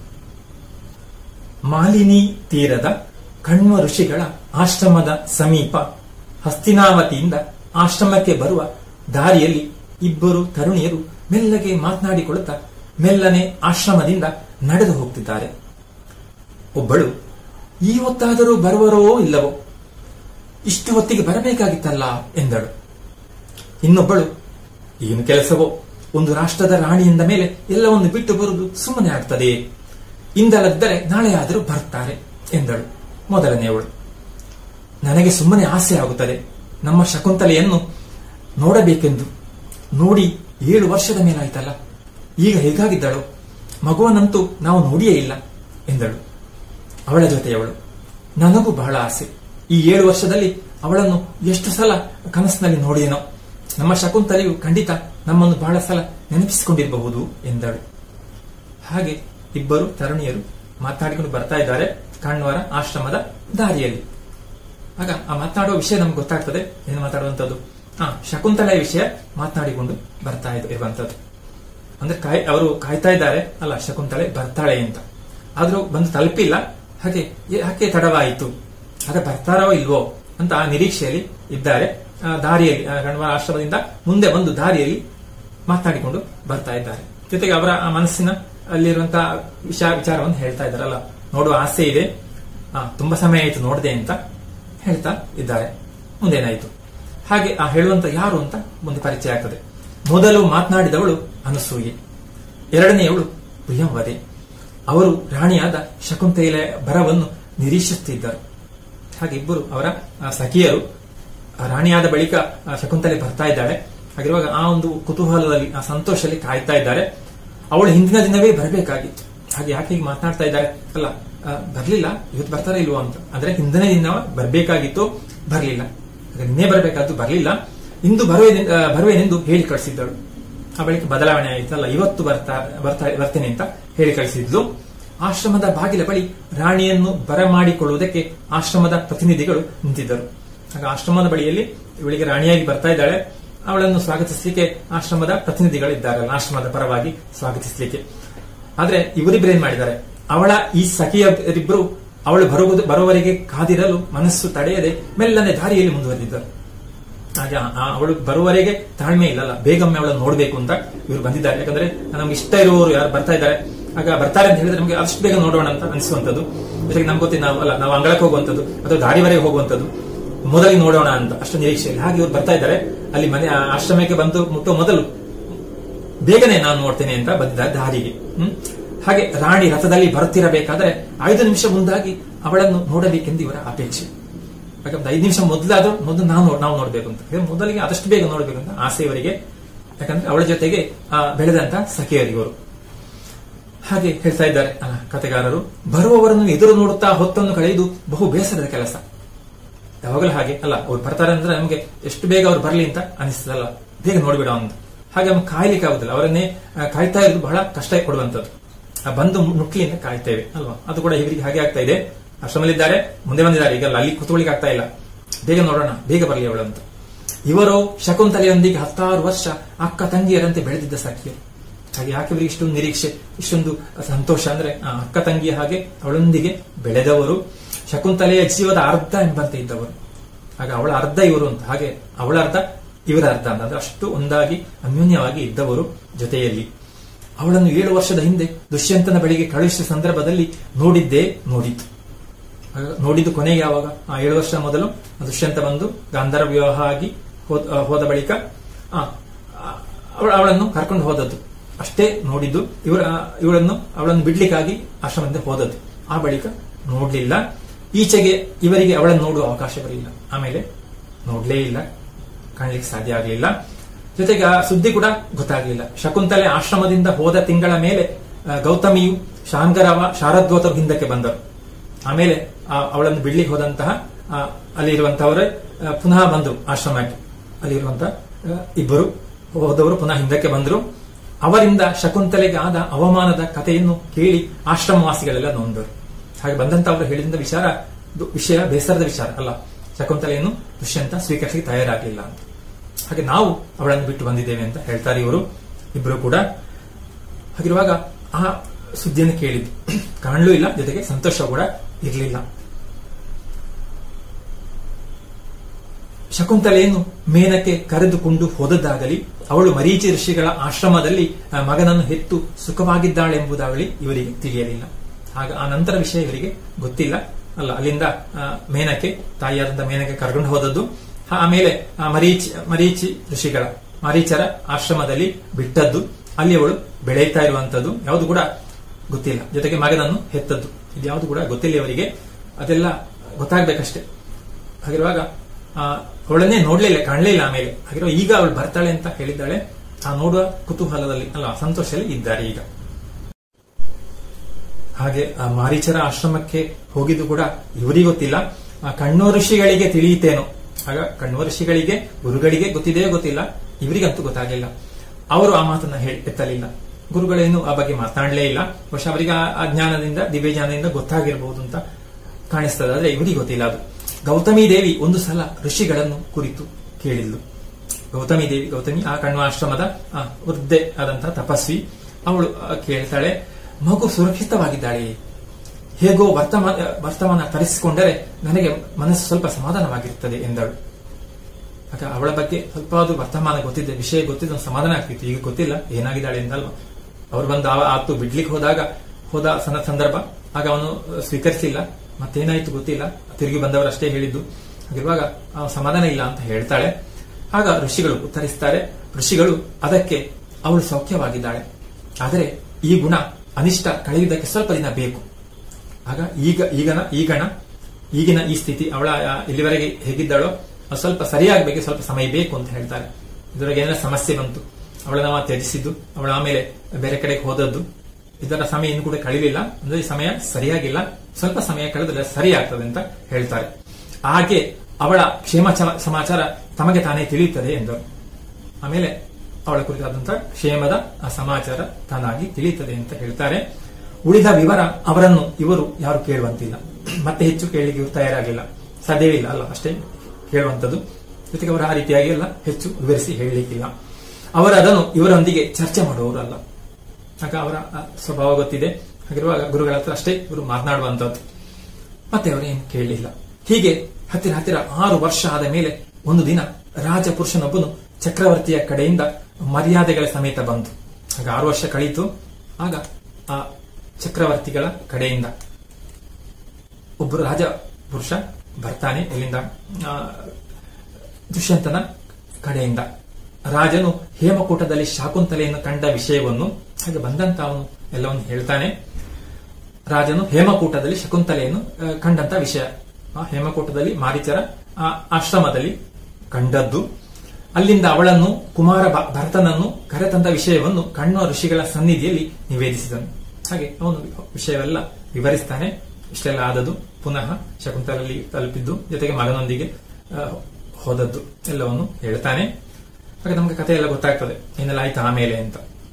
ಮಾಲಿನಿ ತೀರದ ಕಣ್ವ ಋಷಿಗಳ ಆಶ್ರಮದ ಸಮೀಪ ಹಸ್ತಿನಾವತಿಯಿಂದ ಆಶ್ರಮಕ್ಕೆ ಬರುವ ದಾರಿಯಲ್ಲಿ ಇಬ್ಬರು ತರುಣಿಯರು ಮೆಲ್ಲಗೆ ಮಾತನಾಡಿಕೊಳ್ಳುತ್ತಾ ಮೆಲ್ಲನೆ ಆಶ್ರಮದಿಂದ ನಡೆದು ಹೋಗ್ತಿದ್ದಾರೆ ಒಬ್ಬಳು ಈ ಹೊತ್ತಾದರೂ ಬರುವರೋ ಇಲ್ಲವೋ ಇಷ್ಟು ಹೊತ್ತಿಗೆ ಬರಬೇಕಾಗಿತ್ತಲ್ಲ ಎಂದಳು ಇನ್ನೊಬ್ಬಳು ಏನು ಕೆಲಸವೋ ಒಂದು ರಾಷ್ಟ್ರದ ರಾಣಿಯಿಂದ ಮೇಲೆ ಎಲ್ಲವನ್ನು ಬಿಟ್ಟು ಬರುವುದು ಸುಮ್ಮನೆ ಆಗ್ತದೆ ಇಂದಲದ್ದರೆ ನಾಳೆ ಆದರೂ ಬರ್ತಾರೆ ಎಂದಳು ಮೊದಲನೆಯವಳು ನನಗೆ ಸುಮ್ಮನೆ ಆಸೆ ಆಗುತ್ತದೆ ನಮ್ಮ ಶಕುಂತಲೆಯನ್ನು ನೋಡಬೇಕೆಂದು ನೋಡಿ ಏಳು ವರ್ಷದ ಮೇಲಾಯ್ತಲ್ಲ ಈಗ ಹೇಗಾಗಿದ್ದಳು ಮಗುವನಂತೂ ನಾವು ನೋಡಿಯೇ ಇಲ್ಲ ಎಂದಳು ಅವಳ ಜೊತೆಯವಳು ನನಗೂ ಬಹಳ ಆಸೆ ಈ ಏಳು ವರ್ಷದಲ್ಲಿ ಅವಳನ್ನು ಎಷ್ಟು ಸಲ ಕನಸಿನಲ್ಲಿ ನೋಡಿದೆನೋ ನಮ್ಮ ಶಕುಂತಲೆಯು ಖಂಡಿತ ನಮ್ಮನ್ನು ಬಹಳ ಸಲ ನೆನಪಿಸಿಕೊಂಡಿರಬಹುದು ಎಂದಳು ಹಾಗೆ ಇಬ್ಬರು ತರುಣಿಯರು ಮಾತನಾಡಿಕೊಂಡು ಬರ್ತಾ ಇದ್ದಾರೆ ಕಣ್ವರ ಆಶ್ರಮದ ದಾರಿಯಲ್ಲಿ ಆಗ ಆ ಮಾತನಾಡುವ ವಿಷಯ ನಮ್ಗೆ ಗೊತ್ತಾಗ್ತದೆ ಏನು ಮಾತಾಡುವಂತದ್ದು ಹಾ ಶಕುಂತಲೆಯ ವಿಷಯ ಮಾತನಾಡಿಕೊಂಡು ಬರ್ತಾ ಇದ್- ಇರುವಂತದ್ದು ಅಂದ್ರೆ ಕಾಯ್ ಅವರು ಕಾಯ್ತಾ ಇದ್ದಾರೆ ಅಲ್ಲ ಶಕುಂತಲೆ ಬರ್ತಾಳೆ ಅಂತ ಆದ್ರೂ ಬಂದು ತಲುಪಿಲ್ಲ ಹಾಗೆ ಏ- ಯಾಕೆ ತಡವಾಯಿತು ಅದ ಬರ್ತಾರೋ ಇಲ್ವೋ ಅಂತ ಆ ನಿರೀಕ್ಷೆಯಲ್ಲಿ ಇದ್ದಾರೆ ಆ ದಾರಿಯಲ್ಲಿ ಆ ಗಣವ ಆಶ್ರಮದಿಂದ ಮುಂದೆ ಒಂದು ದಾರಿಯಲ್ಲಿ ಮಾತನಾಡಿಕೊಂಡು ಬರ್ತಾ ಇದ್ದಾರೆ ಜೊತೆಗೆ ಅವರ ಆ ಮನಸ್ಸಿನ ಅಲ್ಲಿರುವಂತಹ ವಿಚಾರ ವಿಚಾರವನ್ನು ಹೇಳ್ತಾ ಇದ್ದಾರಲ್ಲ ನೋಡುವ ಆಸೆ ಇದೆ ಆ, ತುಂಬಾ ಸಮಯ ಆಯಿತು ನೋಡದೆ ಅಂತ ಹೇಳ್ತಾ ಇದ್ದಾರೆ ಮುಂದೇನಾಯಿತು ಹಾಗೆ ಆ ಹೇಳುವಂತ ಯಾರು ಅಂತ ಮುಂದೆ ಪರಿಚಯ ಆಗ್ತದೆ ಮೊದಲು ಮಾತನಾಡಿದವಳು ಅನಸೂಯೆ ಎರಡನೆಯವಳು ಪ್ರಿಯಂವದೆ ಅವರು ರಾಣಿಯಾದ ಶಕುಂತಲೆಯ ಬರವನ್ನು ನಿರೀಕ್ಷಿಸುತ್ತಿದ್ದರು ಹಾಗೆ ಇಬ್ಬರು ಅವರ ಆ, ಸಖಿಯರು ಆ ರಾಣಿಯಾದ ಬಳಿಕ ಆ, ಶಕುಂತಲೆ ಬರ್ತಾ ಇದ್ದಾಳೆ ಹಾಗಿರುವಾಗ ಆ ಒಂದು ಕುತೂಹಲದಲ್ಲಿ ಆ ಸಂತೋಷದಲ್ಲಿ ಕಾಯ್ತಾ ಇದ್ದಾರೆ ಅವಳು ಹಿಂದಿನ ದಿನವೇ ಬರಬೇಕಾಗಿತ್ತು ಹಾಗೆ ಯಾಕೆ ಹೀಗೆ ಮಾತನಾಡ್ತಾ ಇದ್ದಾರೆ ಅಲ್ಲ ಆ, ಬರ್ಲಿಲ್ಲ ಇವತ್ತು ಬರ್ತಾರ ಇಲ್ವೋ ಅಂತ ಅಂದ್ರೆ ಹಿಂದಿನ ದಿನ ಬರಬೇಕಾಗಿತ್ತು ಬರ್ಲಿಲ್ಲ ಹಾಗೆ ನಿನ್ನೆ ಬರಬೇಕಾದ್ದು ಬರ್ಲಿಲ್ಲ ಇಂದು ಬರುವೆ ಬರುವೆನೆಂದು ಹೇಳಿ ಕಳಿಸಿದ್ದಳು ಆ ಬಳಿಕ ಬದಲಾವಣೆ ಆಯ್ತಲ್ಲ ಇವತ್ತು ಬರ್ತಾ ಬರ್ತಾ ಬರ್ತೇನೆ ಅಂತ ಹೇಳಿ ಕಳಿಸಿದ್ಲು ಆಶ್ರಮದ ಬಾಗಿಲ ಬಳಿ ರಾಣಿಯನ್ನು ಬರಮಾಡಿಕೊಳ್ಳುವುದಕ್ಕೆ ಆಶ್ರಮದ ಪ್ರತಿನಿಧಿಗಳು ನಿಂತಿದ್ದರು ಆಗ ಆಶ್ರಮದ ಬಳಿಯಲ್ಲಿ ಇವಳಿಗೆ ರಾಣಿಯಾಗಿ ಬರ್ತಾ ಇದ್ದಾಳೆ ಅವಳನ್ನು ಸ್ವಾಗತಿಸಲಿಕ್ಕೆ ಆಶ್ರಮದ ಪ್ರತಿನಿಧಿಗಳು ಇದ್ದಾರಲ್ಲ ಆಶ್ರಮದ ಪರವಾಗಿ ಸ್ವಾಗತಿಸಲಿಕ್ಕೆ ಆದ್ರೆ ಇವರಿಬ್ಬರು ಏನ್ ಮಾಡಿದ್ದಾರೆ ಅವಳ ಈ ಸಖಿಯರಿಬ್ಬರು ಅವಳು ಬರುವುದು ಬರುವವರೆಗೆ ಕಾದಿರಲು ಮನಸ್ಸು ತಡೆಯದೆ ಮೆಲ್ಲನೆ ದಾರಿಯಲ್ಲಿ ಮುಂದುವರೆದಿದ್ದರು ಹಾಗೆ ಆ- ಆ ಅವಳು ಬರುವವರೆಗೆ ತಾಳ್ಮೆ ಇಲ್ಲಲ್ಲ ಬೇಗಮ್ಮೆ ಅವಳನ್ನು ನೋಡಬೇಕು ಅಂತ ಇವರು ಬಂದಿದ್ದಾರೆ ಯಾಕಂದ್ರೆ ನಮ್ಗೆ ಇಷ್ಟ ಇರುವವರು ಯಾರು ಬರ್ತಾ ಇದ್ದಾರೆ ಆಗ ಬರ್ತಾರೆ ಅಂತ ಹೇಳಿದ್ರೆ ನಮಗೆ ಅಷ್ಟು ಬೇಗ ನೋಡೋಣ ಅಂತ ಅನಿಸುವಂತದ್ದು ಜೊತೆಗೆ ನಮ್ಗೆ ಗೊತ್ತಿಲ್ಲ ನಾವು ಅಲ್ಲ ನಾವು ಅಂಗಳಕ್ಕೆ ಹೋಗುವಂತದ್ದು ಅಥವಾ ದಾರಿವರೆಗೆ ಹೋಗುವಂತದ್ದು ಮೊದಲಿಗೆ ನೋಡೋಣ ಅಂತ ಅಷ್ಟು ನಿರೀಕ್ಷೆಯಲ್ಲಿ ಹಾಗೆ ಇವ್ರು ಬರ್ತಾ ಇದ್ದಾರೆ ಅಲ್ಲಿ ಮನೆ ಆ ಆಶ್ರಮಕ್ಕೆ ಬಂದು ಮುಟ್ಟುವ ಮೊದಲು ಬೇಗನೆ ನಾನು ನೋಡ್ತೇನೆ ಅಂತ ಬಂದಿದ್ದಾರೆ ದಾರಿಗೆ ಹ್ಮ್ ಹಾಗೆ ರಾಣಿ ರಥದಲ್ಲಿ ಬರುತ್ತಿರಬೇಕಾದ್ರೆ ಐದು ನಿಮಿಷ ಮುಂದಾಗಿ ಅವಳನ್ನು ನೋಡಬೇಕೆಂದು ಇವರ ಅಪೇಕ್ಷೆ ಯಾಕಂದ್ರೆ ಐದು ನಿಮಿಷ ಮೊದಲಾದ್ರೂ ಮೊದಲು ನಾವು ನೋಡ್- ನಾವು ನೋಡ್ಬೇಕು ಅಂತ ಹಾಗೆ ಮೊದಲಿಗೆ ಆದಷ್ಟು ಬೇಗ ನೋಡ್ಬೇಕು ಅಂತ ಆಸೆ ಇವರಿಗೆ ಯಾಕಂದ್ರೆ ಅವಳ ಜೊತೆಗೆ ಆ, ಬೆಳೆದಂತ ಸಖಿಯರಿವರು ಹಾಗೆ ಹೇಳ್ತಾ ಇದ್ದಾರೆ ಅಲ್ಲ ಕತೆಗಾರರು ಬರುವವರನ್ನು ಎದುರು ನೋಡುತ್ತಾ ಹೊತ್ತನ್ನು ಕಳೆಯುವುದು ಬಹು ಬೇಸರದ ಕೆಲಸ ಯಾವಾಗಲೂ ಹಾಗೆ ಅಲ್ಲ ಅವ್ರು ಬರ್ತಾರೆ ಅಂದ್ರೆ ನಮಗೆ ಎಷ್ಟು ಬೇಗ ಅವ್ರು ಬರ್ಲಿ ಅಂತ ಅನಿಸ್ತದಲ್ಲ ಬೇಗ ನೋಡ್ಬಿಡ ಅಂತ ಹಾಗೆ ನಮ್ಗೆ ಕಾಯ್ಲಿಕ್ಕೆ ಆಗುದಿಲ್ಲ ಅವರನ್ನೇ ಆ, ಕಾಯ್ತಾ ಇರೋದು ಬಹಳ ಕಷ್ಟ ಕೊಡುವಂತದ್ದು ಆ ಬಂದು ಮುಟ್ಲಿ ಅಂತ ಕಾಯ್ತೇವೆ ಅಲ್ವಾ ಅದು ಕೂಡ ಇವರಿಗೆ ಹಾಗೆ ಆಗ್ತಾ ಇದೆ ಆಶ್ರಮದಲ್ಲಿದ್ದಾರೆ ಮುಂದೆ ಬಂದಿದ್ದಾರೆ ಈಗ ಅಲ್ಲಿ ಕುತ್ಕೊಳ್ಳಿಕ್ಕೆ ಆಗ್ತಾ ಇಲ್ಲ ಬೇಗ ನೋಡೋಣ ಬೇಗ ಬರಲಿ ಅವಳು ಅಂತ ಇವರು ಶಕುಂತಲೆಯೊಂದಿಗೆ ಹತ್ತಾರು ವರ್ಷ ಅಕ್ಕ ತಂಗಿಯರಂತೆ ಬೆಳೆದಿದ್ದ ಸಖಿಯರು ಹಾಗೆ ಯಾಕೆ ಇವರಿಗೆ ಇಷ್ಟೊಂದು ನಿರೀಕ್ಷೆ ಇಷ್ಟೊಂದು ಸಂತೋಷ ಅಂದ್ರೆ ಆ ಅಕ್ಕ ತಂಗಿಯ ಹಾಗೆ ಅವಳೊಂದಿಗೆ ಬೆಳೆದವರು ಶಕುಂತಲೆಯ ಜೀವದ ಅರ್ಧ ಎಂಬಂತೆ ಇದ್ದವರು ಹಾಗೆ ಅವಳ ಅರ್ಧ ಇವರು ಅಂತ ಹಾಗೆ ಅವಳ ಅರ್ಧ ಇವರ ಅರ್ಧ ಅಂತ ಅಂದ್ರೆ ಅಷ್ಟು ಒಂದಾಗಿ ಅನ್ಯೋನ್ಯವಾಗಿ ಇದ್ದವರು ಜೊತೆಯಲ್ಲಿ ಅವಳನ್ನು ಏಳು ವರ್ಷದ ಹಿಂದೆ ದುಷ್ಯಂತನ ಬಳಿಗೆ ಕಳುಹಿಸಿದ ಸಂದರ್ಭದಲ್ಲಿ ನೋಡಿದ್ದೇ ನೋಡಿತು ಆಗ ನೋಡಿದ್ದು ಕೊನೆಗೆ ಯಾವಾಗ ಆ ಏಳು ವರ್ಷ ಮೊದಲು ದುಷ್ಯಂತ ಬಂದು ಗಾಂಧರ್ವ ವಿವಾಹ ಆಗಿ ಹೋದ ಆ, ಹೋದ ಬಳಿಕ ಆ, ಆ, ಅವಳ- ಅವಳನ್ನು ಕರ್ಕೊಂಡು ಹೋದದ್ದು ಅಷ್ಟೇ ನೋಡಿದ್ದು ಇವರ ಇವಳನ್ನು ಅವಳನ್ನು ಬಿಡ್ಲಿಕ್ಕಾಗಿ ಆಶ್ರಮದಿಂದ ಹೋದದ್ದು ಆ ಬಳಿಕ ನೋಡ್ಲಿಲ್ಲ ಈಚೆಗೆ ಇವರಿಗೆ ಅವಳನ್ನು ನೋಡುವ ಅವಕಾಶ ಬರಲಿಲ್ಲ ಆಮೇಲೆ ನೋಡ್ಲೇ ಇಲ್ಲ ಕಾಣ್ಲಿಕ್ಕೆ ಸಾಧ್ಯ ಆಗಲಿಲ್ಲ ಜೊತೆಗೆ ಆ ಸುದ್ದಿ ಕೂಡ ಗೊತ್ತಾಗಲಿಲ್ಲ ಶಕುಂತಲೆ ಆಶ್ರಮದಿಂದ ಹೋದ ತಿಂಗಳ ಮೇಲೆ ಆ, ಗೌತಮಿಯು ಶಾಂಗರವ ಶಾರದ್ವತರು ಹಿಂದಕ್ಕೆ ಬಂದರು ಆಮೇಲೆ ಆ ಅವಳನ್ನು ಬಿಡ್ಲಿಕ್ಕೆ ಹೋದಂತಹ ಆ, ಅಲ್ಲಿರುವಂತಹವರೇ ಆ, ಪುನಃ ಬಂದರು ಆಶ್ರಮಕ್ಕೆ ಅಲ್ಲಿರುವಂತಹ ಆ, ಇಬ್ಬರು ಹೋದವರು ಪುನಃ ಹಿಂದಕ್ಕೆ ಬಂದರು ಅವರಿಂದ ಶಕುಂತಲೆಗೆ ಆದ ಅವಮಾನದ ಕಥೆಯನ್ನು ಕೇಳಿ ಆಶ್ರಮವಾಸಿಗಳೆಲ್ಲ ನೊಂದರು ಹಾಗೆ ಬಂದಂತವರು ಹೇಳಿದ ವಿಚಾರ ಇದು ವಿಷಯ ಬೇಸರದ ವಿಚಾರ ಅಲ್ಲ ಶಕುಂತಲೆಯನ್ನು ದುಷ್ಯಂತ ಸ್ವೀಕರಿಸಲಿಕ್ಕೆ ತಯಾರಾಗಲಿಲ್ಲ ಅಂತ ಹಾಗೆ ನಾವು ಅವಳನ್ನು ಬಿಟ್ಟು ಬಂದಿದ್ದೇವೆ ಅಂತ ಹೇಳ್ತಾರೆ ಇವರು ಇಬ್ಬರು ಕೂಡ ಹಾಗಿರುವಾಗ ಆ ಸುದ್ದಿಯನ್ನು ಕೇಳಿದ್ದು ಕಾಣಲೂ ಇಲ್ಲ ಜೊತೆಗೆ ಸಂತೋಷ ಕೂಡ ಇರಲಿಲ್ಲ ಶಕುಂತಲೆಯನ್ನು ಮೇನಕ್ಕೆ ಕರೆದುಕೊಂಡು ಹೋದದ್ದಾಗಲಿ ಅವಳು ಮರೀಚಿ ಋಷಿಗಳ ಆಶ್ರಮದಲ್ಲಿ ಆ, ಮಗನನ್ನು ಹೆತ್ತು ಸುಖವಾಗಿದ್ದಾಳೆಂಬುದಾಗಲಿ ಇವರಿಗೆ ತಿಳಿಯಲಿಲ್ಲ ಆಗ ಆ ನಂತರ ವಿಷಯ ಇವರಿಗೆ ಗೊತ್ತಿಲ್ಲ ಅಲ್ಲ ಅಲ್ಲಿಂದ ಆ, ಮೇನಕ್ಕೆ ತಾಯಿಯಾದಂತ ಮೇನಕ್ಕೆ ಕರ್ಕೊಂಡು ಹೋದದ್ದು ಆ- ಆಮೇಲೆ ಆ ಮರೀಚಿ ಮರೀಚಿ ಋಷಿಗಳ ಮರೀಚರ ಆಶ್ರಮದಲ್ಲಿ ಬಿಟ್ಟದ್ದು ಅಲ್ಲಿ ಅವಳು ಬೆಳೆಯುತ್ತಾ ಇರುವಂತದ್ದು ಯಾವುದು ಕೂಡ ಗೊತ್ತಿಲ್ಲ ಜೊತೆಗೆ ಮಗನನ್ನು ಹೆತ್ತದ್ದು ಇದು ಯಾವುದು ಕೂಡ ಗೊತ್ತಿಲ್ಲ ಇವರಿಗೆ ಅದೆಲ್ಲ ಗೊತ್ತಾಗ್ಬೇಕಷ್ಟೇ ಹಾಗಿರುವಾಗ ಆ, ಅವಳನ್ನೇ ನೋಡ್ಲಿಲ್ಲ ಕಾಣಲೇ ಇಲ್ಲ ಆಮೇಲೆ ಹಾಗಿರುವ ಈಗ ಅವಳು ಬರ್ತಾಳೆ ಅಂತ ಹೇಳಿದ್ದಾಳೆ ಆ ನೋಡುವ ಕುತೂಹಲದಲ್ಲಿ ಅಲ್ಲ ಸಂತೋಷದಲ್ಲಿ ಇದ್ದಾರೆ ಈಗ ಹಾಗೆ ಆ ಮಾರೀಚರ ಆಶ್ರಮಕ್ಕೆ ಹೋಗಿದ್ದು ಕೂಡ ಇವರಿಗೆ ಗೊತ್ತಿಲ್ಲ ಆ ಕಣ್ಣು ಋಷಿಗಳಿಗೆ ತಿಳಿಯಿತೇನೋ ಆಗ ಕಣ್ಣು ಋಷಿಗಳಿಗೆ ಗುರುಗಳಿಗೆ ಗೊತ್ತಿದೆಯೋ ಗೊತ್ತಿಲ್ಲ ಇವರಿಗಂತೂ ಗೊತ್ತಾಗಲಿಲ್ಲ ಅವರು ಆ ಮಾತನ್ನ ಹೇಳಿ ಎತ್ತಲಿಲ್ಲ ಗುರುಗಳೇನು ಆ ಬಗ್ಗೆ ಮಾತನಾಡಲೇ ಇಲ್ಲ ಬಹುಶಃ ಅವರಿಗೆ ಆ- ಆ ಜ್ಞಾನದಿಂದ ದಿವ್ಯ ಜ್ಞಾನದಿಂದ ಗೊತ್ತಾಗಿರಬಹುದು ಅಂತ ಕಾಣಿಸ್ತದೆ ಆದ್ರೆ ಇವರಿಗೆ ಗೊತ್ತಿಲ್ಲ ಅದು ಗೌತಮಿ ದೇವಿ ಒಂದು ಸಲ ಋಷಿಗಳನ್ನು ಕುರಿತು ಕೇಳಿದ್ಲು ಗೌತಮಿ ದೇವಿ ಗೌತಮಿ ಆ ಕಣ್ವ ಆಶ್ರಮದ ಆ, ವೃದ್ಧೆ ಆದಂತಹ ತಪಸ್ವಿ ಅವಳು ಆ, ಕೇಳ್ತಾಳೆ ಮಗು ಸುರಕ್ಷಿತವಾಗಿದ್ದಾಳೆ ಹೇಗೋ ವರ್ತಮಾನ ವರ್ತಮಾನ ತರಿಸಿಕೊಂಡರೆ ನನಗೆ ಮನಸ್ಸು ಸ್ವಲ್ಪ ಸಮಾಧಾನವಾಗಿರುತ್ತದೆ ಎಂದಳು ಆಗ ಅವಳ ಬಗ್ಗೆ ಸ್ವಲ್ಪ ಆದ್ರೂ ವರ್ತಮಾನ ಗೊತ್ತಿದ್ದ ವಿಷಯ ಗೊತ್ತಿದ್ದ ಒಂದು ಸಮಾಧಾನ ಆಗ್ತಿತ್ತು ಈಗ ಗೊತ್ತಿಲ್ಲ ಏನಾಗಿದ್ದಾಳೆ ಎಂದಲ್ವಾ ಅವ್ರು ಬಂದು ಆ- ಆತು ಬಿಡ್ಲಿಕ್ಕೆ ಹೋದಾಗ ಹೋದ ಸಣ್ಣ ಸಂದರ್ಭ ಆಗ ಅವನು ಸ್ವೀಕರಿಸಿಲ್ಲ ಮತ್ತೇನಾಯ್ತು ಗೊತ್ತಿಲ್ಲ ತಿರುಗಿ ಬಂದವರು ಅಷ್ಟೇ ಹೇಳಿದ್ದು ಹಾಗಿರುವಾಗ ಆ ಸಮಾಧಾನ ಇಲ್ಲ ಅಂತ ಹೇಳ್ತಾಳೆ ಆಗ ಋಷಿಗಳು ಉತ್ತರಿಸ್ತಾರೆ ಋಷಿಗಳು ಅದಕ್ಕೆ ಅವಳು ಸೌಖ್ಯವಾಗಿದ್ದಾಳೆ ಆದರೆ ಈ ಗುಣ ಅನಿಷ್ಟ ಕಳೆಯುವುದಕ್ಕೆ ಸ್ವಲ್ಪ ದಿನ ಬೇಕು ಆಗ ಈಗ ಈಗನ ಈಗಣ ಈಗಿನ ಈ ಸ್ಥಿತಿ ಅವಳ ಆ, ಇಲ್ಲಿವರೆಗೆ ಹೇಗಿದ್ದಾಳೋ ಅದು ಸ್ವಲ್ಪ ಸರಿಯಾಗಬೇಕು ಸ್ವಲ್ಪ ಸಮಯ ಬೇಕು ಅಂತ ಹೇಳ್ತಾರೆ ಇದರೊಳಗೆ ಏನೆಲ್ಲ ಸಮಸ್ಯೆ ಬಂತು ಅವಳ ನಾವು ತ್ಯಜಿಸಿದ್ದು ಅವಳ ಆಮೇಲೆ ಬೇರೆ ಕಡೆಗೆ ಹೋದದ್ದು ಇದರ ಸಮಯ ಇನ್ನು ಕೂಡ ಕಳಿಲಿಲ್ಲ ಅಂದ್ರೆ ಈ ಸಮಯ ಸರಿಯಾಗಿಲ್ಲ ಸ್ವಲ್ಪ ಸಮಯ ಕಳೆದ್ರೆ ಸರಿ ಆಗ್ತದೆ ಅಂತ ಹೇಳ್ತಾರೆ ಹಾಗೆ ಅವಳ ಕ್ಷೇಮ ಚ- ಸಮಾಚಾರ ತಮಗೆ ತಾನೇ ತಿಳಿಯುತ್ತದೆ ಎಂದರು ಆಮೇಲೆ ಅವಳ ಕುರಿತಾದಂತಹ ಕ್ಷೇಮದ ಆ ಸಮಾಚಾರ ತಾನಾಗಿ ತಿಳಿಯುತ್ತದೆ ಅಂತ ಹೇಳ್ತಾರೆ ಉಳಿದ ವಿವರ ಅವರನ್ನು ಇವರು ಯಾರು ಕೇಳುವಂತಿಲ್ಲ ಮತ್ತೆ ಹೆಚ್ಚು ಕೇಳಲಿಕ್ಕೆ ಇವರು ತಯಾರಾಗಿಲ್ಲ ಸಾಧ್ಯವಿಲ್ಲ ಅಲ್ಲ ಅಷ್ಟೇ ಕೇಳುವಂತದ್ದು ಜೊತೆಗೆ ಅವರು ಆ ರೀತಿಯಾಗಿ ಎಲ್ಲ ಹೆಚ್ಚು ವಿವರಿಸಿ ಹೇಳಲಿಕ್ಕಿಲ್ಲ ಅವರು ಅದನ್ನು ಇವರೊಂದಿಗೆ ಚರ್ಚೆ ಮಾಡುವವರು ಅಲ್ಲ ಆಗ ಅವರ ಆ ಸ್ವಭಾವ ಗೊತ್ತಿದೆ ಹಾಗಿರುವಾಗ ಗುರುಗಳ ಹತ್ರ ಅಷ್ಟೇ ಇವರು ಮಾತನಾಡುವಂತದ್ದು ಮತ್ತೆ ಅವರೇನು ಕೇಳಲಿಲ್ಲ ಹೀಗೆ ಹತ್ತಿರ ಹತ್ತಿರ ಆರು ವರ್ಷ ಆದ ಮೇಲೆ ಒಂದು ದಿನ ರಾಜಪುರುಷನೊಬ್ಬನು ಚಕ್ರವರ್ತಿಯ ಕಡೆಯಿಂದ ಮರ್ಯಾದೆಗಳ ಸಮೇತ ಬಂತು ಆಗ ಆರು ವರ್ಷ ಕಳೀತು ಆಗ ಆ ಚಕ್ರವರ್ತಿಗಳ ಕಡೆಯಿಂದ ಒಬ್ಬರು ರಾಜ ಪುರುಷ ಬರ್ತಾನೆ ಎಲ್ಲಿಂದ ಆ, ದುಷ್ಯಂತನ ಕಡೆಯಿಂದ ರಾಜನು ಹೇಮಕೂಟದಲ್ಲಿ ಶಾಕುಂತಲೆಯನ್ನು ಕಂಡ ವಿಷಯವನ್ನು ಹಾಗೆ ಬಂದಂತ ಅವನು ಎಲ್ಲವನ್ನು ಹೇಳ್ತಾನೆ ರಾಜನು ಹೇಮಕೂಟದಲ್ಲಿ ಶಕುಂತಲೆಯನ್ನು ಆ, ಕಂಡಂತ ವಿಷಯ ಆ ಹೇಮಕೂಟದಲ್ಲಿ ಮಾರೀಚರ ಆ ಆಶ್ರಮದಲ್ಲಿ ಕಂಡದ್ದು ಅಲ್ಲಿಂದ ಅವಳನ್ನು ಕುಮಾರ ಭ- ಭರತನನ್ನು ಕರೆತಂದ ವಿಷಯವನ್ನು ಕಣ್ವ ಋಷಿಗಳ ಸನ್ನಿಧಿಯಲ್ಲಿ ನಿವೇದಿಸಿದನು ಹಾಗೆ ಅವನು ವಿಷಯವೆಲ್ಲ ವಿವರಿಸ್ತಾನೆ ಇಷ್ಟೆಲ್ಲ ಆದದ್ದು ಪುನಃ ಶಕುಂತಲಲ್ಲಿ ತಲುಪಿದ್ದು ಜೊತೆಗೆ ಮಗನೊಂದಿಗೆ ಆ, ಹೋದದ್ದು ಎಲ್ಲವನ್ನು ಹೇಳ್ತಾನೆ ಹಾಗೆ ನಮಗೆ ಕಥೆ ಎಲ್ಲ ಗೊತ್ತಾಗ್ತದೆ ಏನೆಲ್ಲ ಆಯ್ತು ಆಮೇಲೆ ಅಂತ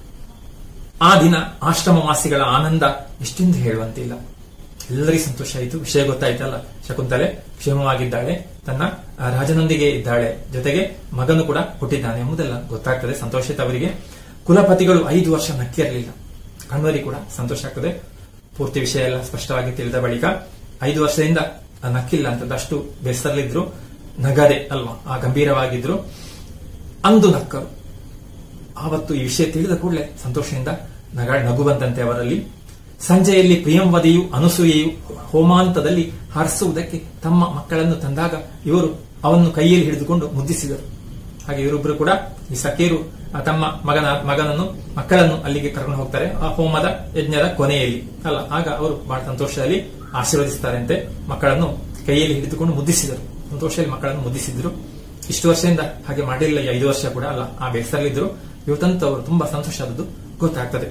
ಆ ದಿನ ಆಶ್ರಮವಾಸಿಗಳ ಆನಂದ ಎಷ್ಟೆಂದು ಹೇಳುವಂತಿಲ್ಲ ಎಲ್ಲರಿಗೂ ಸಂತೋಷ ಆಯಿತು ವಿಷಯ ಗೊತ್ತಾಯ್ತಲ್ಲ ಶಕುಂತಲೆ ಕ್ಷೇಮವಾಗಿದ್ದಾಳೆ ತನ್ನ ಆ, ರಾಜನೊಂದಿಗೆ ಇದ್ದಾಳೆ ಜೊತೆಗೆ ಮಗನು ಕೂಡ ಹುಟ್ಟಿದ್ದಾನೆ ಎಂಬುದೆಲ್ಲ ಗೊತ್ತಾಗ್ತದೆ ಸಂತೋಷ ಇತ್ತು ಅವರಿಗೆ ಕುಲಪತಿಗಳು ಐದು ವರ್ಷ ನಕ್ಕಿರಲಿಲ್ಲ ಕಣ್ವರಿಗೆ ಕೂಡ ಸಂತೋಷ ಆಗ್ತದೆ ಪೂರ್ತಿ ವಿಷಯ ಎಲ್ಲ ಸ್ಪಷ್ಟವಾಗಿ ತಿಳಿದ ಬಳಿಕ ಐದು ವರ್ಷದಿಂದ ಆ ನಕ್ಕಿಲ್ಲ ಅಂತದ್ದು ಅಷ್ಟು ಬೇಸರಲಿದ್ರು ನಗದೆ ಅಲ್ವಾ ಆ ಗಂಭೀರವಾಗಿದ್ರು ಅಂದು ನಕ್ಕರು ಆವತ್ತು ಈ ವಿಷಯ ತಿಳಿದ ಕೂಡಲೇ ಸಂತೋಷದಿಂದ ನಗ ನಗು ಬಂದಂತೆ ಅವರಲ್ಲಿ ಸಂಜೆಯಲ್ಲಿ ಪ್ರಿಯಂವದಿಯು ಅನಸೂಯೆಯು ಹೋಮಾಂತದಲ್ಲಿ ಹರಿಸುವುದಕ್ಕೆ ತಮ್ಮ ಮಕ್ಕಳನ್ನು ತಂದಾಗ ಇವರು ಅವನ್ನು ಕೈಯಲ್ಲಿ ಹಿಡಿದುಕೊಂಡು ಮುದ್ದಿಸಿದರು ಹಾಗೆ ಇವರಿಬ್ಬರು ಕೂಡ ಈ ಸಖಿಯರು ಆ ತಮ್ಮ ಮಗನ ಮಗನನ್ನು ಮಕ್ಕಳನ್ನು ಅಲ್ಲಿಗೆ ಕರ್ಕೊಂಡು ಹೋಗ್ತಾರೆ ಆ ಹೋಮದ ಯಜ್ಞದ ಕೊನೆಯಲ್ಲಿ ಅಲ್ಲ ಆಗ ಅವರು ಬಹಳ ಸಂತೋಷದಲ್ಲಿ ಆಶೀರ್ವದಿಸ್ತಾರಂತೆ ಮಕ್ಕಳನ್ನು ಕೈಯಲ್ಲಿ ಹಿಡಿದುಕೊಂಡು ಮುದ್ದಿಸಿದರು ಸಂತೋಷದಲ್ಲಿ ಮಕ್ಕಳನ್ನು ಮುದ್ದಿಸಿದ್ರು ಇಷ್ಟು ವರ್ಷದಿಂದ ಹಾಗೆ ಮಾಡಿರಲಿಲ್ಲ ಈ ಐದು ವರ್ಷ ಕೂಡ ಅಲ್ಲ ಆ ಬೇಸರಲ್ಲಿದ್ರು ಇವತ್ತಂತೂ ಅವರು ತುಂಬಾ ಸಂತೋಷ ಆದದ್ದು ಗೊತ್ತಾಗ್ತದೆ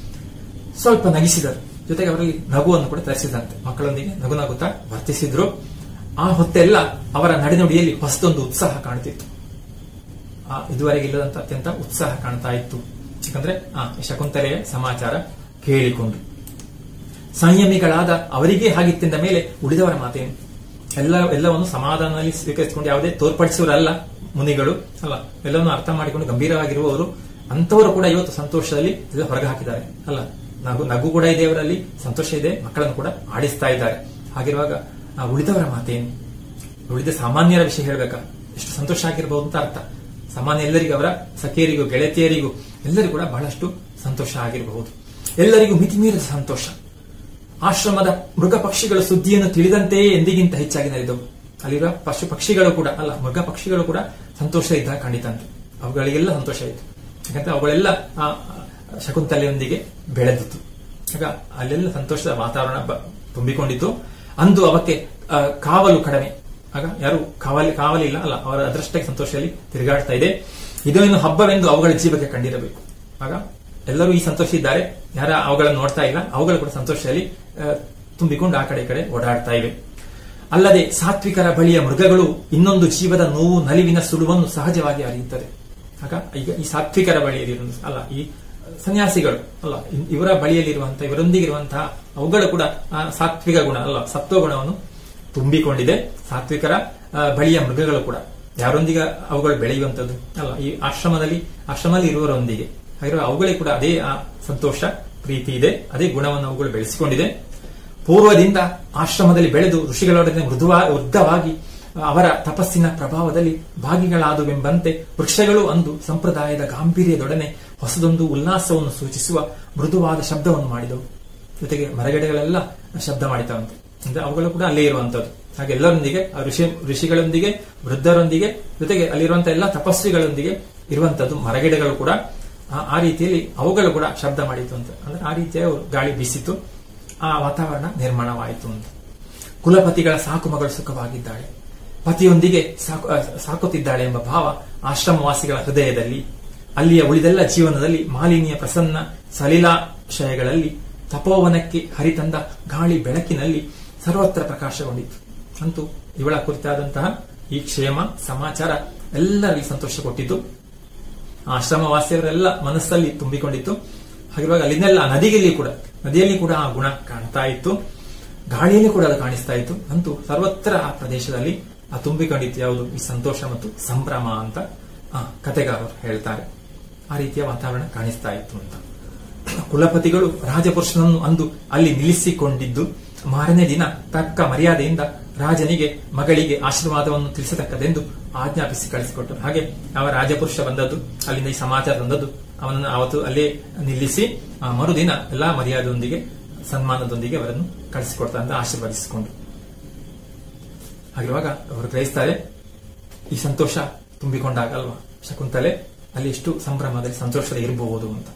ಸ್ವಲ್ಪ ನಗಿಸಿದರು ಜೊತೆಗೆ ಅವರಲ್ಲಿ ನಗುವನ್ನು ಕೂಡ ತರಿಸಿದಂತೆ ಮಕ್ಕಳೊಂದಿಗೆ ನಗು ನಗುತ್ತಾ ವರ್ತಿಸಿದ್ರು ಆ ಹೊತ್ತೆಲ್ಲ ಅವರ ನಡೆನುಡಿಯಲ್ಲಿ ಹೊಸದೊಂದು ಉತ್ಸಾಹ ಕಾಣ್ತಿತ್ತು ಆ ಇದುವರೆಗೆ ಇಲ್ಲದಂತ ಅತ್ಯಂತ ಉತ್ಸಾಹ ಕಾಣ್ತಾ ಇತ್ತು ಯಾಕಂದ್ರೆ ಆ ಶಕುಂತಲೆಯ ಸಮಾಚಾರ ಕೇಳಿಕೊಂಡು ಸಂಯಮಿಗಳಾದ ಅವರಿಗೆ ಹಾಗಿತ್ತೆಂದ ಮೇಲೆ ಉಳಿದವರ ಮಾತೇನು ಎಲ್ಲ ಎಲ್ಲವನ್ನು ಸಮಾಧಾನದಲ್ಲಿ ಸ್ವೀಕರಿಸಿಕೊಂಡು ಯಾವುದೇ ತೋರ್ಪಡಿಸುವರಲ್ಲ ಮುನಿಗಳು ಅಲ್ಲ ಎಲ್ಲವನ್ನು ಅರ್ಥ ಮಾಡಿಕೊಂಡು ಗಂಭೀರವಾಗಿರುವವರು ಅಂತವರು ಕೂಡ ಇವತ್ತು ಸಂತೋಷದಲ್ಲಿ ಎಲ್ಲ ಹೊರಗೆ ಹಾಕಿದ್ದಾರೆ ಅಲ್ಲ ನಗು ನಗು ಕೂಡ ಇದೆ ಅವರಲ್ಲಿ ಸಂತೋಷ ಇದೆ ಮಕ್ಕಳನ್ನು ಕೂಡ ಆಡಿಸ್ತಾ ಇದ್ದಾರೆ ಹಾಗಿರುವಾಗ ಆ ಉಳಿದವರ ಮಾತೇನು ಉಳಿದ ಸಾಮಾನ್ಯರ ವಿಷಯ ಹೇಳ್ಬೇಕಾ ಎಷ್ಟು ಸಂತೋಷ ಆಗಿರಬಹುದು ಅಂತ ಅರ್ಥ ಸಾಮಾನ್ಯ ಎಲ್ಲರಿಗೂ ಅವರ ಸಖಿಯರಿಗೂ ಗೆಳತಿಯರಿಗೂ ಎಲ್ಲರಿಗೂ ಕೂಡ ಬಹಳಷ್ಟು ಸಂತೋಷ ಆಗಿರಬಹುದು ಎಲ್ಲರಿಗೂ ಮಿತಿಮೀರಿದ ಸಂತೋಷ ಆಶ್ರಮದ ಮೃಗ ಪಕ್ಷಿಗಳ ಸುದ್ದಿಯನ್ನು ತಿಳಿದಂತೆಯೇ ಎಂದಿಗಿಂತ ಹೆಚ್ಚಾಗಿ ನಡೆದವು ಅಲ್ಲಿರುವ ಪಶು ಪಕ್ಷಿಗಳು ಕೂಡ ಅಲ್ಲ ಮೃಗ ಪಕ್ಷಿಗಳು ಕೂಡ ಸಂತೋಷ ಇದ್ದ ಖಂಡಿತಂತೆ ಅವುಗಳಿಗೆಲ್ಲ ಸಂತೋಷ ಇತ್ತು ಯಾಕಂದ್ರೆ ಅವುಗಳೆಲ್ಲ ಆ ಆ ಶಕುಂತಲೆಯೊಂದಿಗೆ ಬೆಳೆದಿತ್ತು ಆಗ ಅಲ್ಲೆಲ್ಲ ಸಂತೋಷದ ವಾತಾವರಣ ಬ- ತುಂಬಿಕೊಂಡಿತ್ತು ಅಂದು ಅವಕ್ಕೆ ಆ, ಕಾವಲು ಕಡಿಮೆ ಆಗ ಯಾರು ಕಾವಲಿ ಕಾವಲಿಲ್ಲ ಅಲ್ಲ ಅವರ ಅದೃಷ್ಟಕ್ಕೆ ಸಂತೋಷದಲ್ಲಿ ತಿರುಗಾಡ್ತಾ ಇದೆ ಇದೇನು ಹಬ್ಬವೆಂದು ಅವುಗಳ ಜೀವಕ್ಕೆ ಕಂಡಿರಬೇಕು ಆಗ ಎಲ್ಲರೂ ಈ ಸಂತೋಷ ಇದ್ದಾರೆ ಯಾರ ಅವುಗಳನ್ನು ನೋಡ್ತಾ ಇಲ್ಲ ಅವುಗಳು ಕೂಡ ಸಂತೋಷದಲ್ಲಿ ಆ, ತುಂಬಿಕೊಂಡು ಆ ಕಡೆ ಈ ಕಡೆ ಓಡಾಡ್ತಾ ಇವೆ ಅಲ್ಲದೆ ಸಾತ್ವಿಕರ ಬಳಿಯ ಮೃಗಗಳು ಇನ್ನೊಂದು ಜೀವದ ನೋವು ನಲಿವಿನ ಸುಳುವನ್ನು ಸಹಜವಾಗಿ ಅರಿಯುತ್ತದೆ ಆಗ ಈಗ ಈ ಸಾತ್ವಿಕರ ಬಳಿಯಲ್ಲಿ ಅಲ್ಲ ಈ ಸನ್ಯಾಸಿಗಳು ಅಲ್ಲ ಇ- ಇವರ ಬಳಿಯಲ್ಲಿರುವಂತಹ ಇವರೊಂದಿಗಿರುವಂತಹ ಅವುಗಳು ಕೂಡ ಆ ಸಾತ್ವಿಕ ಗುಣ ಅಲ್ಲ ಸತ್ವ ಗುಣವನ್ನು ತುಂಬಿಕೊಂಡಿದೆ ಸಾತ್ವಿಕರ ಆ, ಬಳಿಯ ಮೃಗಗಳು ಕೂಡ ಯಾರೊಂದಿಗೆ ಅವುಗಳು ಬೆಳೆಯುವಂತದ್ದು ಅಲ್ಲ ಈ ಆಶ್ರಮದಲ್ಲಿ ಆಶ್ರಮದಲ್ಲಿ ಇರುವವರೊಂದಿಗೆ ಹಾಗಿರುವ ಅವುಗಳಿಗೆ ಕೂಡ ಅದೇ ಆ ಸಂತೋಷ ಪ್ರೀತಿ ಇದೆ ಅದೇ ಗುಣವನ್ನು ಅವುಗಳು ಬೆಳೆಸಿಕೊಂಡಿದೆ ಪೂರ್ವದಿಂದ ಆಶ್ರಮದಲ್ಲಿ ಬೆಳೆದು ಋಷಿಗಳೊಡನೆ ಮೃದುವಾ ವೃದ್ಧವಾಗಿ ಅವರ ತಪಸ್ಸಿನ ಪ್ರಭಾವದಲ್ಲಿ ಭಾಗಿಗಳಾದುವೆಂಬಂತೆ ವೃಕ್ಷಗಳು ಅಂದು ಸಂಪ್ರದಾಯದ ಗಾಂಭೀರ್ಯದೊಡನೆ ಹೊಸದೊಂದು ಉಲ್ಲಾಸವನ್ನು ಸೂಚಿಸುವ ಮೃದುವಾದ ಶಬ್ದವನ್ನು ಮಾಡಿದವು ಜೊತೆಗೆ ಮರಗಿಡಗಳೆಲ್ಲ ಶಬ್ದ ಮಾಡಿತಾವಂತೆ ಅಂದ್ರೆ ಅವುಗಳು ಕೂಡ ಅಲ್ಲೇ ಇರುವಂತದ್ದು ಹಾಗೆ ಎಲ್ಲರೊಂದಿಗೆ ಆ ಋಷಿ ಋಷಿಗಳೊಂದಿಗೆ ವೃದ್ಧರೊಂದಿಗೆ ಜೊತೆಗೆ ಅಲ್ಲಿರುವಂತಹ ಎಲ್ಲ ತಪಸ್ವಿಗಳೊಂದಿಗೆ ಇರುವಂತದ್ದು ಮರಗಿಡಗಳು ಕೂಡ ಆ- ಆ ರೀತಿಯಲ್ಲಿ ಅವುಗಳು ಕೂಡ ಶಬ್ದ ಮಾಡಿತು ಅಂತ ಅಂದ್ರೆ ಆ ರೀತಿಯ ಗಾಳಿ ಬೀಸಿತು ಆ ವಾತಾವರಣ ನಿರ್ಮಾಣವಾಯಿತು ಅಂತ ಕುಲಪತಿಗಳ ಸಾಕು ಮಗಳು ಸುಖವಾಗಿದ್ದಾಳೆ ಪತಿಯೊಂದಿಗೆ ಸಾಕು ಆ, ಸಾಕುತ್ತಿದ್ದಾಳೆ ಎಂಬ ಭಾವ ಆಶ್ರಮವಾಸಿಗಳ ಹೃದಯದಲ್ಲಿ ಅಲ್ಲಿಯ ಉಳಿದೆಲ್ಲ ಜೀವನದಲ್ಲಿ ಮಾಲಿನ್ಯ ಪ್ರಸನ್ನ ಸಲಿಲಾಶಯಗಳಲ್ಲಿ ತಪೋವನಕ್ಕೆ ಹರಿತಂದ ಗಾಳಿ ಬೆಳಕಿನಲ್ಲಿ ಸರ್ವತ್ರ ಪ್ರಕಾಶಗೊಂಡಿತು ಅಂತೂ ಇವಳ ಕುರಿತಾದಂತಹ ಈ ಕ್ಷೇಮ ಸಮಾಚಾರ ಎಲ್ಲರಲ್ಲಿ ಸಂತೋಷ ಕೊಟ್ಟಿತು ಆಶ್ರಮವಾಸಿಯವರೆಲ್ಲ ಮನಸ್ಸಲ್ಲಿ ತುಂಬಿಕೊಂಡಿತ್ತು ಹಾಗಿರುವಾಗ ಅಲ್ಲಿಂದೆಲ್ಲ ನದಿಯಲ್ಲಿ ಕೂಡ ನದಿಯಲ್ಲಿ ಕೂಡ ಆ ಗುಣ ಕಾಣ್ತಾ ಇತ್ತು ಗಾಳಿಯಲ್ಲಿ ಕೂಡ ಅದು ಕಾಣಿಸ್ತಾ ಇತ್ತು ಅಂತೂ ಸರ್ವತ್ರ ಆ ಪ್ರದೇಶದಲ್ಲಿ ಆ ತುಂಬಿಕೊಂಡಿತ್ತು ಯಾವುದು ಈ ಸಂತೋಷ ಮತ್ತು ಸಂಭ್ರಮ ಅಂತ ಆ ಕತೆಗಾರರು ಹೇಳ್ತಾರೆ ಆ ರೀತಿಯ ವಾತಾವರಣ ಕಾಣಿಸ್ತಾ ಇತ್ತು ಅಂತ ಕುಲಪತಿಗಳು ರಾಜಪುರುಷನನ್ನು ಅಂದು ಅಲ್ಲಿ ನಿಲ್ಲಿಸಿಕೊಂಡಿದ್ದು ಮಾರನೇ ದಿನ ತಕ್ಕ ಮರ್ಯಾದೆಯಿಂದ ರಾಜನಿಗೆ ಮಗಳಿಗೆ ಆಶೀರ್ವಾದವನ್ನು ತಿಳಿಸತಕ್ಕದೆಂದು ಆಜ್ಞಾಪಿಸಿ ಕಳಿಸಿಕೊಟ್ಟರು ಹಾಗೆ ಅವ ರಾಜಪುರುಷ ಬಂದದ್ದು ಅಲ್ಲಿಂದ ಈ ಸಮಾಚಾರ ಬಂದದ್ದು ಅವನನ್ನು ಅವತ್ತು ಅಲ್ಲೇ ನಿಲ್ಲಿಸಿ ಆ ಮರುದಿನ ಎಲ್ಲಾ ಮರ್ಯಾದೆಯೊಂದಿಗೆ ಸನ್ಮಾನದೊಂದಿಗೆ ಅವರನ್ನು ಕಳಿಸಿಕೊಡ್ತಾ ಅಂತ ಆಶೀರ್ವದಿಸಿಕೊಂಡು ಹಾಗಿರುವಾಗ ಅವರು ಗ್ರಹಿಸ್ತಾರೆ ಈ ಸಂತೋಷ ತುಂಬಿಕೊಂಡಾಗ ಅಲ್ವಾ ಶಕುಂತಲೆ ಅಲ್ಲಿ ಎಷ್ಟು ಸಂಭ್ರಮದಲ್ಲಿ ಸಂತೋಷದಲ್ಲಿ ಇರಬಹುದು ಅಂತ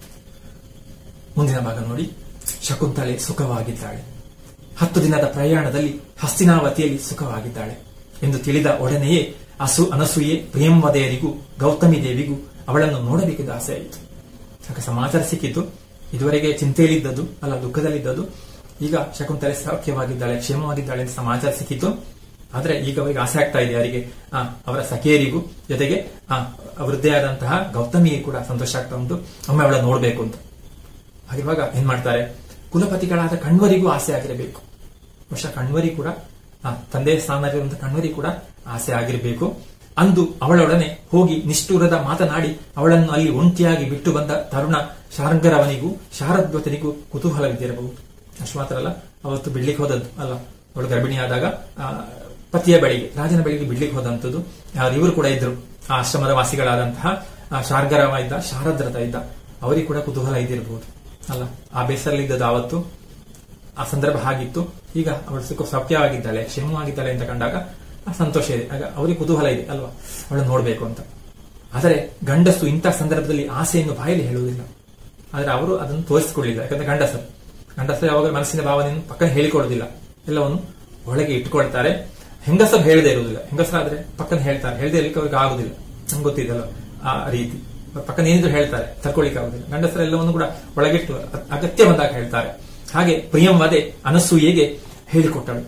ಮುಂದಿನ ಭಾಗ ನೋಡಿ ಶಕುಂತಲೆ ಸುಖವಾಗಿದ್ದಾಳೆ ಹತ್ತು ದಿನದ ಪ್ರಯಾಣದಲ್ಲಿ ಹಸ್ತಿನಾವತಿಯಲ್ಲಿ ಸುಖವಾಗಿದ್ದಾಳೆ ಎಂದು ತಿಳಿದ ಒಡನೆಯೇ ಅಸು ಅನಸೂಯೆ ಪ್ರಿಯಂವದೆಯರಿಗೂ ಗೌತಮಿ ದೇವಿಗೂ ಅವಳನ್ನು ನೋಡಬೇಕೆಂದು ಆಸೆ ಆಯಿತು ಯಾಕೆ ಸಮಾಚಾರ ಸಿಕ್ಕಿತು ಇದುವರೆಗೆ ಚಿಂತೆಯಲ್ಲಿದ್ದದ್ದು ಅಲ್ಲ ದುಃಖದಲ್ಲಿದ್ದದ್ದು ಈಗ ಶಕುಂತಲೆ ಸೌಖ್ಯವಾಗಿದ್ದಾಳೆ ಕ್ಷೇಮವಾಗಿದ್ದಾಳೆ ಅಂತ ಸಮಾಚಾರ ಸಿಕ್ಕಿತು ಆದ್ರೆ ಈಗ ಅವರಿಗೆ ಆಸೆ ಆಗ್ತಾ ಇದೆ ಯಾರಿಗೆ ಆ, ಅವರ ಸಖಿಯರಿಗೂ ಜೊತೆಗೆ ಆ ವೃದ್ಧೆಯಾದಂತಹ ಗೌತಮಿಗೆ ಕೂಡ ಸಂತೋಷ ಆಗ್ತಾ ಉಂಟು ಒಮ್ಮೆ ಅವಳ ನೋಡ್ಬೇಕು ಅಂತ ಹಾಗಿರುವಾಗ ಏನ್ ಮಾಡ್ತಾರೆ ಕುಲಪತಿಗಳಾದ ಕಣ್ವರಿಗೂ ಆಸೆ ಆಗಿರಬೇಕು ಬಹುಶಃ ಕಣ್ವರಿ ಕೂಡ ಆ, ತಂದೆಯ ಸ್ಥಾನದಲ್ಲಿರುವಂತಹ ಕಣ್ವರಿ ಕೂಡ ಆಸೆ ಆಗಿರಬೇಕು ಅಂದು ಅವಳೊಡನೆ ಹೋಗಿ ನಿಷ್ಠೂರದ ಮಾತನಾಡಿ ಅವಳನ್ನು ಅಲ್ಲಿ ಒಂಟಿಯಾಗಿ ಬಿಟ್ಟು ಬಂದ ತರುಣ ಶಾರ್ಗರವನಿಗೂ ಶಾರದ್ವತನಿಗೂ ಕುತೂಹಲವಿದ್ದಿರಬಹುದು ಅಷ್ಟು ಮಾತ್ರ ಅಲ್ಲ ಅವತ್ತು ಬಿಡ್ಲಿಕ್ಕೆ ಹೋದದ್ದು ಅಲ್ಲ ಅವಳು ಗರ್ಭಿಣಿಯಾದಾಗ ಆ, ಪತಿಯ ಬಳಿಗೆ ರಾಜನ ಬಳಿಗೆ ಬಿಡ್ಲಿಕ್ಕೆ ಹೋದಂಥದ್ದು ಇವರು ಕೂಡ ಇದ್ರು ಆ ಆಶ್ರಮದ ವಾಸಿಗಳಾದಂತಹ ಆ, ಶಾರ್ಗರವ ಇದ್ದ ಶಾರದ್ರತ ಇದ್ದ ಅವರಿಗೆ ಕೂಡ ಕುತೂಹಲ ಇದ್ದಿರಬಹುದು ಅಲ್ಲ ಆ ಬೇಸರಲ್ಲಿದ್ದದ್ದು ಆವತ್ತು ಆ ಸಂದರ್ಭ ಹಾಗಿತ್ತು ಈಗ ಅವಳು ಸುಖ ಸೌಖ್ಯವಾಗಿದ್ದಾಳೆ ಕ್ಷೇಮವಾಗಿದ್ದಾಳೆ ಅಂತ ಕಂಡಾಗ ಆ ಸಂತೋಷ ಇದೆ ಆಗ ಅವರಿಗೆ ಕುತೂಹಲ ಇದೆ ಅಲ್ವಾ ಅವಳನ್ನು ನೋಡ್ಬೇಕು ಅಂತ ಆದರೆ ಗಂಡಸು ಇಂಥ ಸಂದರ್ಭದಲ್ಲಿ ಆಸೆಯನ್ನು ಬಾಯಲ್ಲಿ ಹೇಳುವುದಿಲ್ಲ ಆದ್ರೆ ಅವರು ಅದನ್ನು ತೋರಿಸಿಕೊಳ್ಳಿಲ್ಲ ಯಾಕಂದ್ರೆ ಗಂಡಸರು ಗಂಡಸರು ಯಾವಾಗ ಮನಸ್ಸಿನ ಭಾವನೆಯನ್ನು ಪಕ್ಕ ಹೇಳಿಕೊಳ್ಳುವುದಿಲ್ಲ ಎಲ್ಲವನ್ನು ಒಳಗೆ ಇಟ್ಟುಕೊಳ್ತಾರೆ ಹೆಂಗಸರು ಹೇಳದೇ ಇರುವುದಿಲ್ಲ ಹೆಂಗಸರಾದ್ರೆ ಪಕ್ಕನ ಹೇಳ್ತಾರೆ ಹೇಳದೇ ಇರ್ಲಿಕ್ಕೆ ಅವ್ರಿಗೆ ಆಗುದಿಲ್ಲ ನಂಗೆ ಗೊತ್ತಿದೆಲ್ಲ ಆ ರೀತಿ ಪಕ್ಕನ ಏನಿದ್ರು ಹೇಳ್ತಾರೆ ತರ್ಕೊಳ್ಳಿಕ್ಕೆ ಆಗುದಿಲ್ಲ ಗಂಡಸರ ಎಲ್ಲವನ್ನು ಕೂಡ ಒಳಗಿಟ್ಟು ಅ- ಅಗತ್ಯ ಬಂದಾಗ ಹೇಳ್ತಾರೆ ಹಾಗೆ ಪ್ರಿಯಂವದೆ ಅನಸೂಯೆಗೆ ಹೇಳಿಕೊಟ್ಟಳು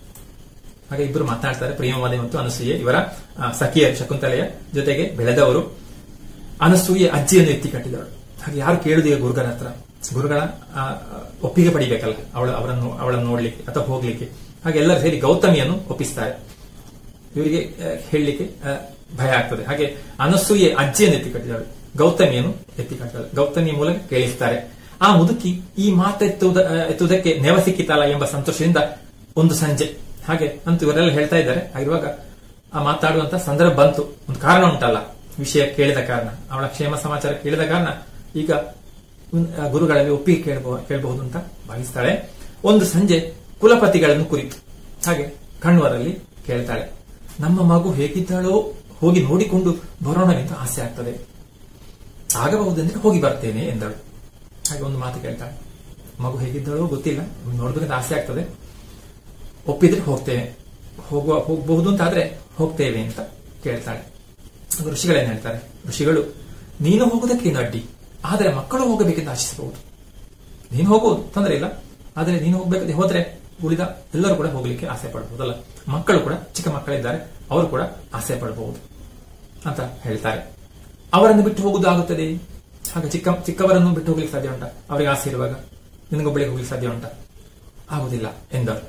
ಹಾಗೆ ಇಬ್ಬರು ಮಾತನಾಡ್ತಾರೆ ಪ್ರಿಯಂವದೆ ಮತ್ತು ಅನಸೂಯೆ ಇವರ ಆ, ಸಖಿಯ ಶಕುಂತಲೆಯ ಜೊತೆಗೆ ಬೆಳೆದವರು ಅನಸೂಯೆ ಅಜ್ಜಿಯನ್ನು ಎತ್ತಿ ಕಟ್ಟಿದವಳು ಹಾಗೆ ಯಾರು ಕೇಳುದಿಲ್ಲ ಗುರುಗಳ ಹತ್ರ ಗುರುಗಳ ಆ, ಒಪ್ಪಿಗೆ ಪಡಿಬೇಕಲ್ಲ ಅವಳ ಅವರನ್ನು ಅವಳನ್ನು ನೋಡ್ಲಿಕ್ಕೆ ಅಥವಾ ಹೋಗ್ಲಿಕ್ಕೆ ಹಾಗೆ ಎಲ್ಲರೂ ಸೇರಿ ಗೌತಮಿಯನ್ನು ಒಪ್ಪಿಸ್ತಾರೆ ಇವರಿಗೆ ಆ, ಹೇಳಲಿಕ್ಕೆ ಆ, ಭಯ ಆಗ್ತದೆ ಹಾಗೆ ಅನಸೂಯೆ ಅಜ್ಜಿಯನ್ನು ಎತ್ತಿ ಕಟ್ಟಿದಳು ಗೌತಮಿಯನ್ನು ಎತ್ತಿ ಕಟ್ಟಿದಳು ಗೌತಮಿಯ ಮೂಲಕ ಕೇಳಿಸ್ತಾರೆ ಆ ಮುದುಕಿ ಈ ಮಾತೆತ್ತುವುದ ಆ, ಎತ್ತುವುದಕ್ಕೆ ನೆವ ಸಿಕ್ಕಿತಲ್ಲ ಎಂಬ ಸಂತೋಷದಿಂದ ಒಂದು ಸಂಜೆ ಹಾಗೆ ಅಂತೂ ಇವರೆಲ್ಲ ಹೇಳ್ತಾ ಇದ್ದಾರೆ ಆಗಿರುವಾಗ ಆ ಮಾತಾಡುವಂತ ಸಂದರ್ಭ ಬಂತು ಒಂದು ಕಾರಣ ಉಂಟಲ್ಲ ವಿಷಯ ಕೇಳಿದ ಕಾರಣ ಅವಳ ಕ್ಷೇಮ ಸಮಾಚಾರ ಕೇಳಿದ ಕಾರಣ ಈಗ ಉನ್- ಆ, ಗುರುಗಳಲ್ಲಿ ಒಪ್ಪಿಗೆ ಕೇಳಬಹುದು ಕೇಳಬಹುದು ಅಂತ ಭಾವಿಸ್ತಾಳೆ ಒಂದು ಸಂಜೆ ಕುಲಪತಿಗಳನ್ನು ಕುರಿತು ಹಾಗೆ ಕಣ್ವರಲ್ಲಿ ಕೇಳ್ತಾಳೆ ನಮ್ಮ ಮಗು ಹೇಗಿದ್ದಾಳೋ ಹೋಗಿ ನೋಡಿಕೊಂಡು ಬರೋಣವೆಂದು ಆಸೆ ಆಗ್ತದೆ ಆಗಬಹುದೆಂದ್ರೆ ಹೋಗಿ ಬರ್ತೇನೆ ಎಂದಳು ಹಾಗೆ ಒಂದು ಮಾತು ಕೇಳ್ತಾಳೆ ಮಗು ಹೇಗಿದ್ದಾಳೋ ಗೊತ್ತಿಲ್ಲ ನೋಡ್ಬೇಕಂತ ಆಸೆ ಆಗ್ತದೆ ಒಪ್ಪಿದ್ರೆ ಹೋಗ್ತೇವೆ ಹೋಗುವ ಹೋಗಬಹುದು ಅಂತ ಆದ್ರೆ ಹೋಗ್ತೇವೆ ಅಂತ ಕೇಳ್ತಾಳೆ ಆಗ ಋಷಿಗಳೇನ್ ಹೇಳ್ತಾರೆ ಋಷಿಗಳು ನೀನು ಹೋಗುವುದಕ್ಕೇನು ಅಡ್ಡಿ ಆದರೆ ಮಕ್ಕಳು ಹೋಗಬೇಕೆಂದು ಆಶಿಸಬಹುದು ನೀನು ಹೋಗುವುದು ತೊಂದರೆ ಇಲ್ಲ ಆದರೆ ನೀನು ಹೋಗ್ಬೇಕು ಹೋದ್ರೆ ಉಳಿದ ಎಲ್ಲರೂ ಕೂಡ ಹೋಗ್ಲಿಕ್ಕೆ ಆಸೆ ಪಡಬಹುದಲ್ಲ ಮಕ್ಕಳು ಕೂಡ ಚಿಕ್ಕ ಮಕ್ಕಳಿದ್ದಾರೆ ಅವರು ಕೂಡ ಆಸೆ ಪಡಬಹುದು ಅಂತ ಹೇಳ್ತಾರೆ ಅವರನ್ನು ಬಿಟ್ಟು ಹೋಗುವುದು ಆಗುತ್ತದೆ ಹಾಗೆ ಚಿಕ್ಕ ಚಿಕ್ಕವರನ್ನು ಬಿಟ್ಟು ಹೋಗ್ಲಿಕ್ಕೆ ಸಾಧ್ಯ ಉಂಟಾ ಅವರಿಗೆ ಆಸೆ ಇರುವಾಗ ನಿನಗೊಬ್ಬಳಿಗೆ ಹೋಗ್ಲಿಕ್ಕೆ ಸಾಧ್ಯ ಉಂಟಾ ಆಗುದಿಲ್ಲ ಎಂದರು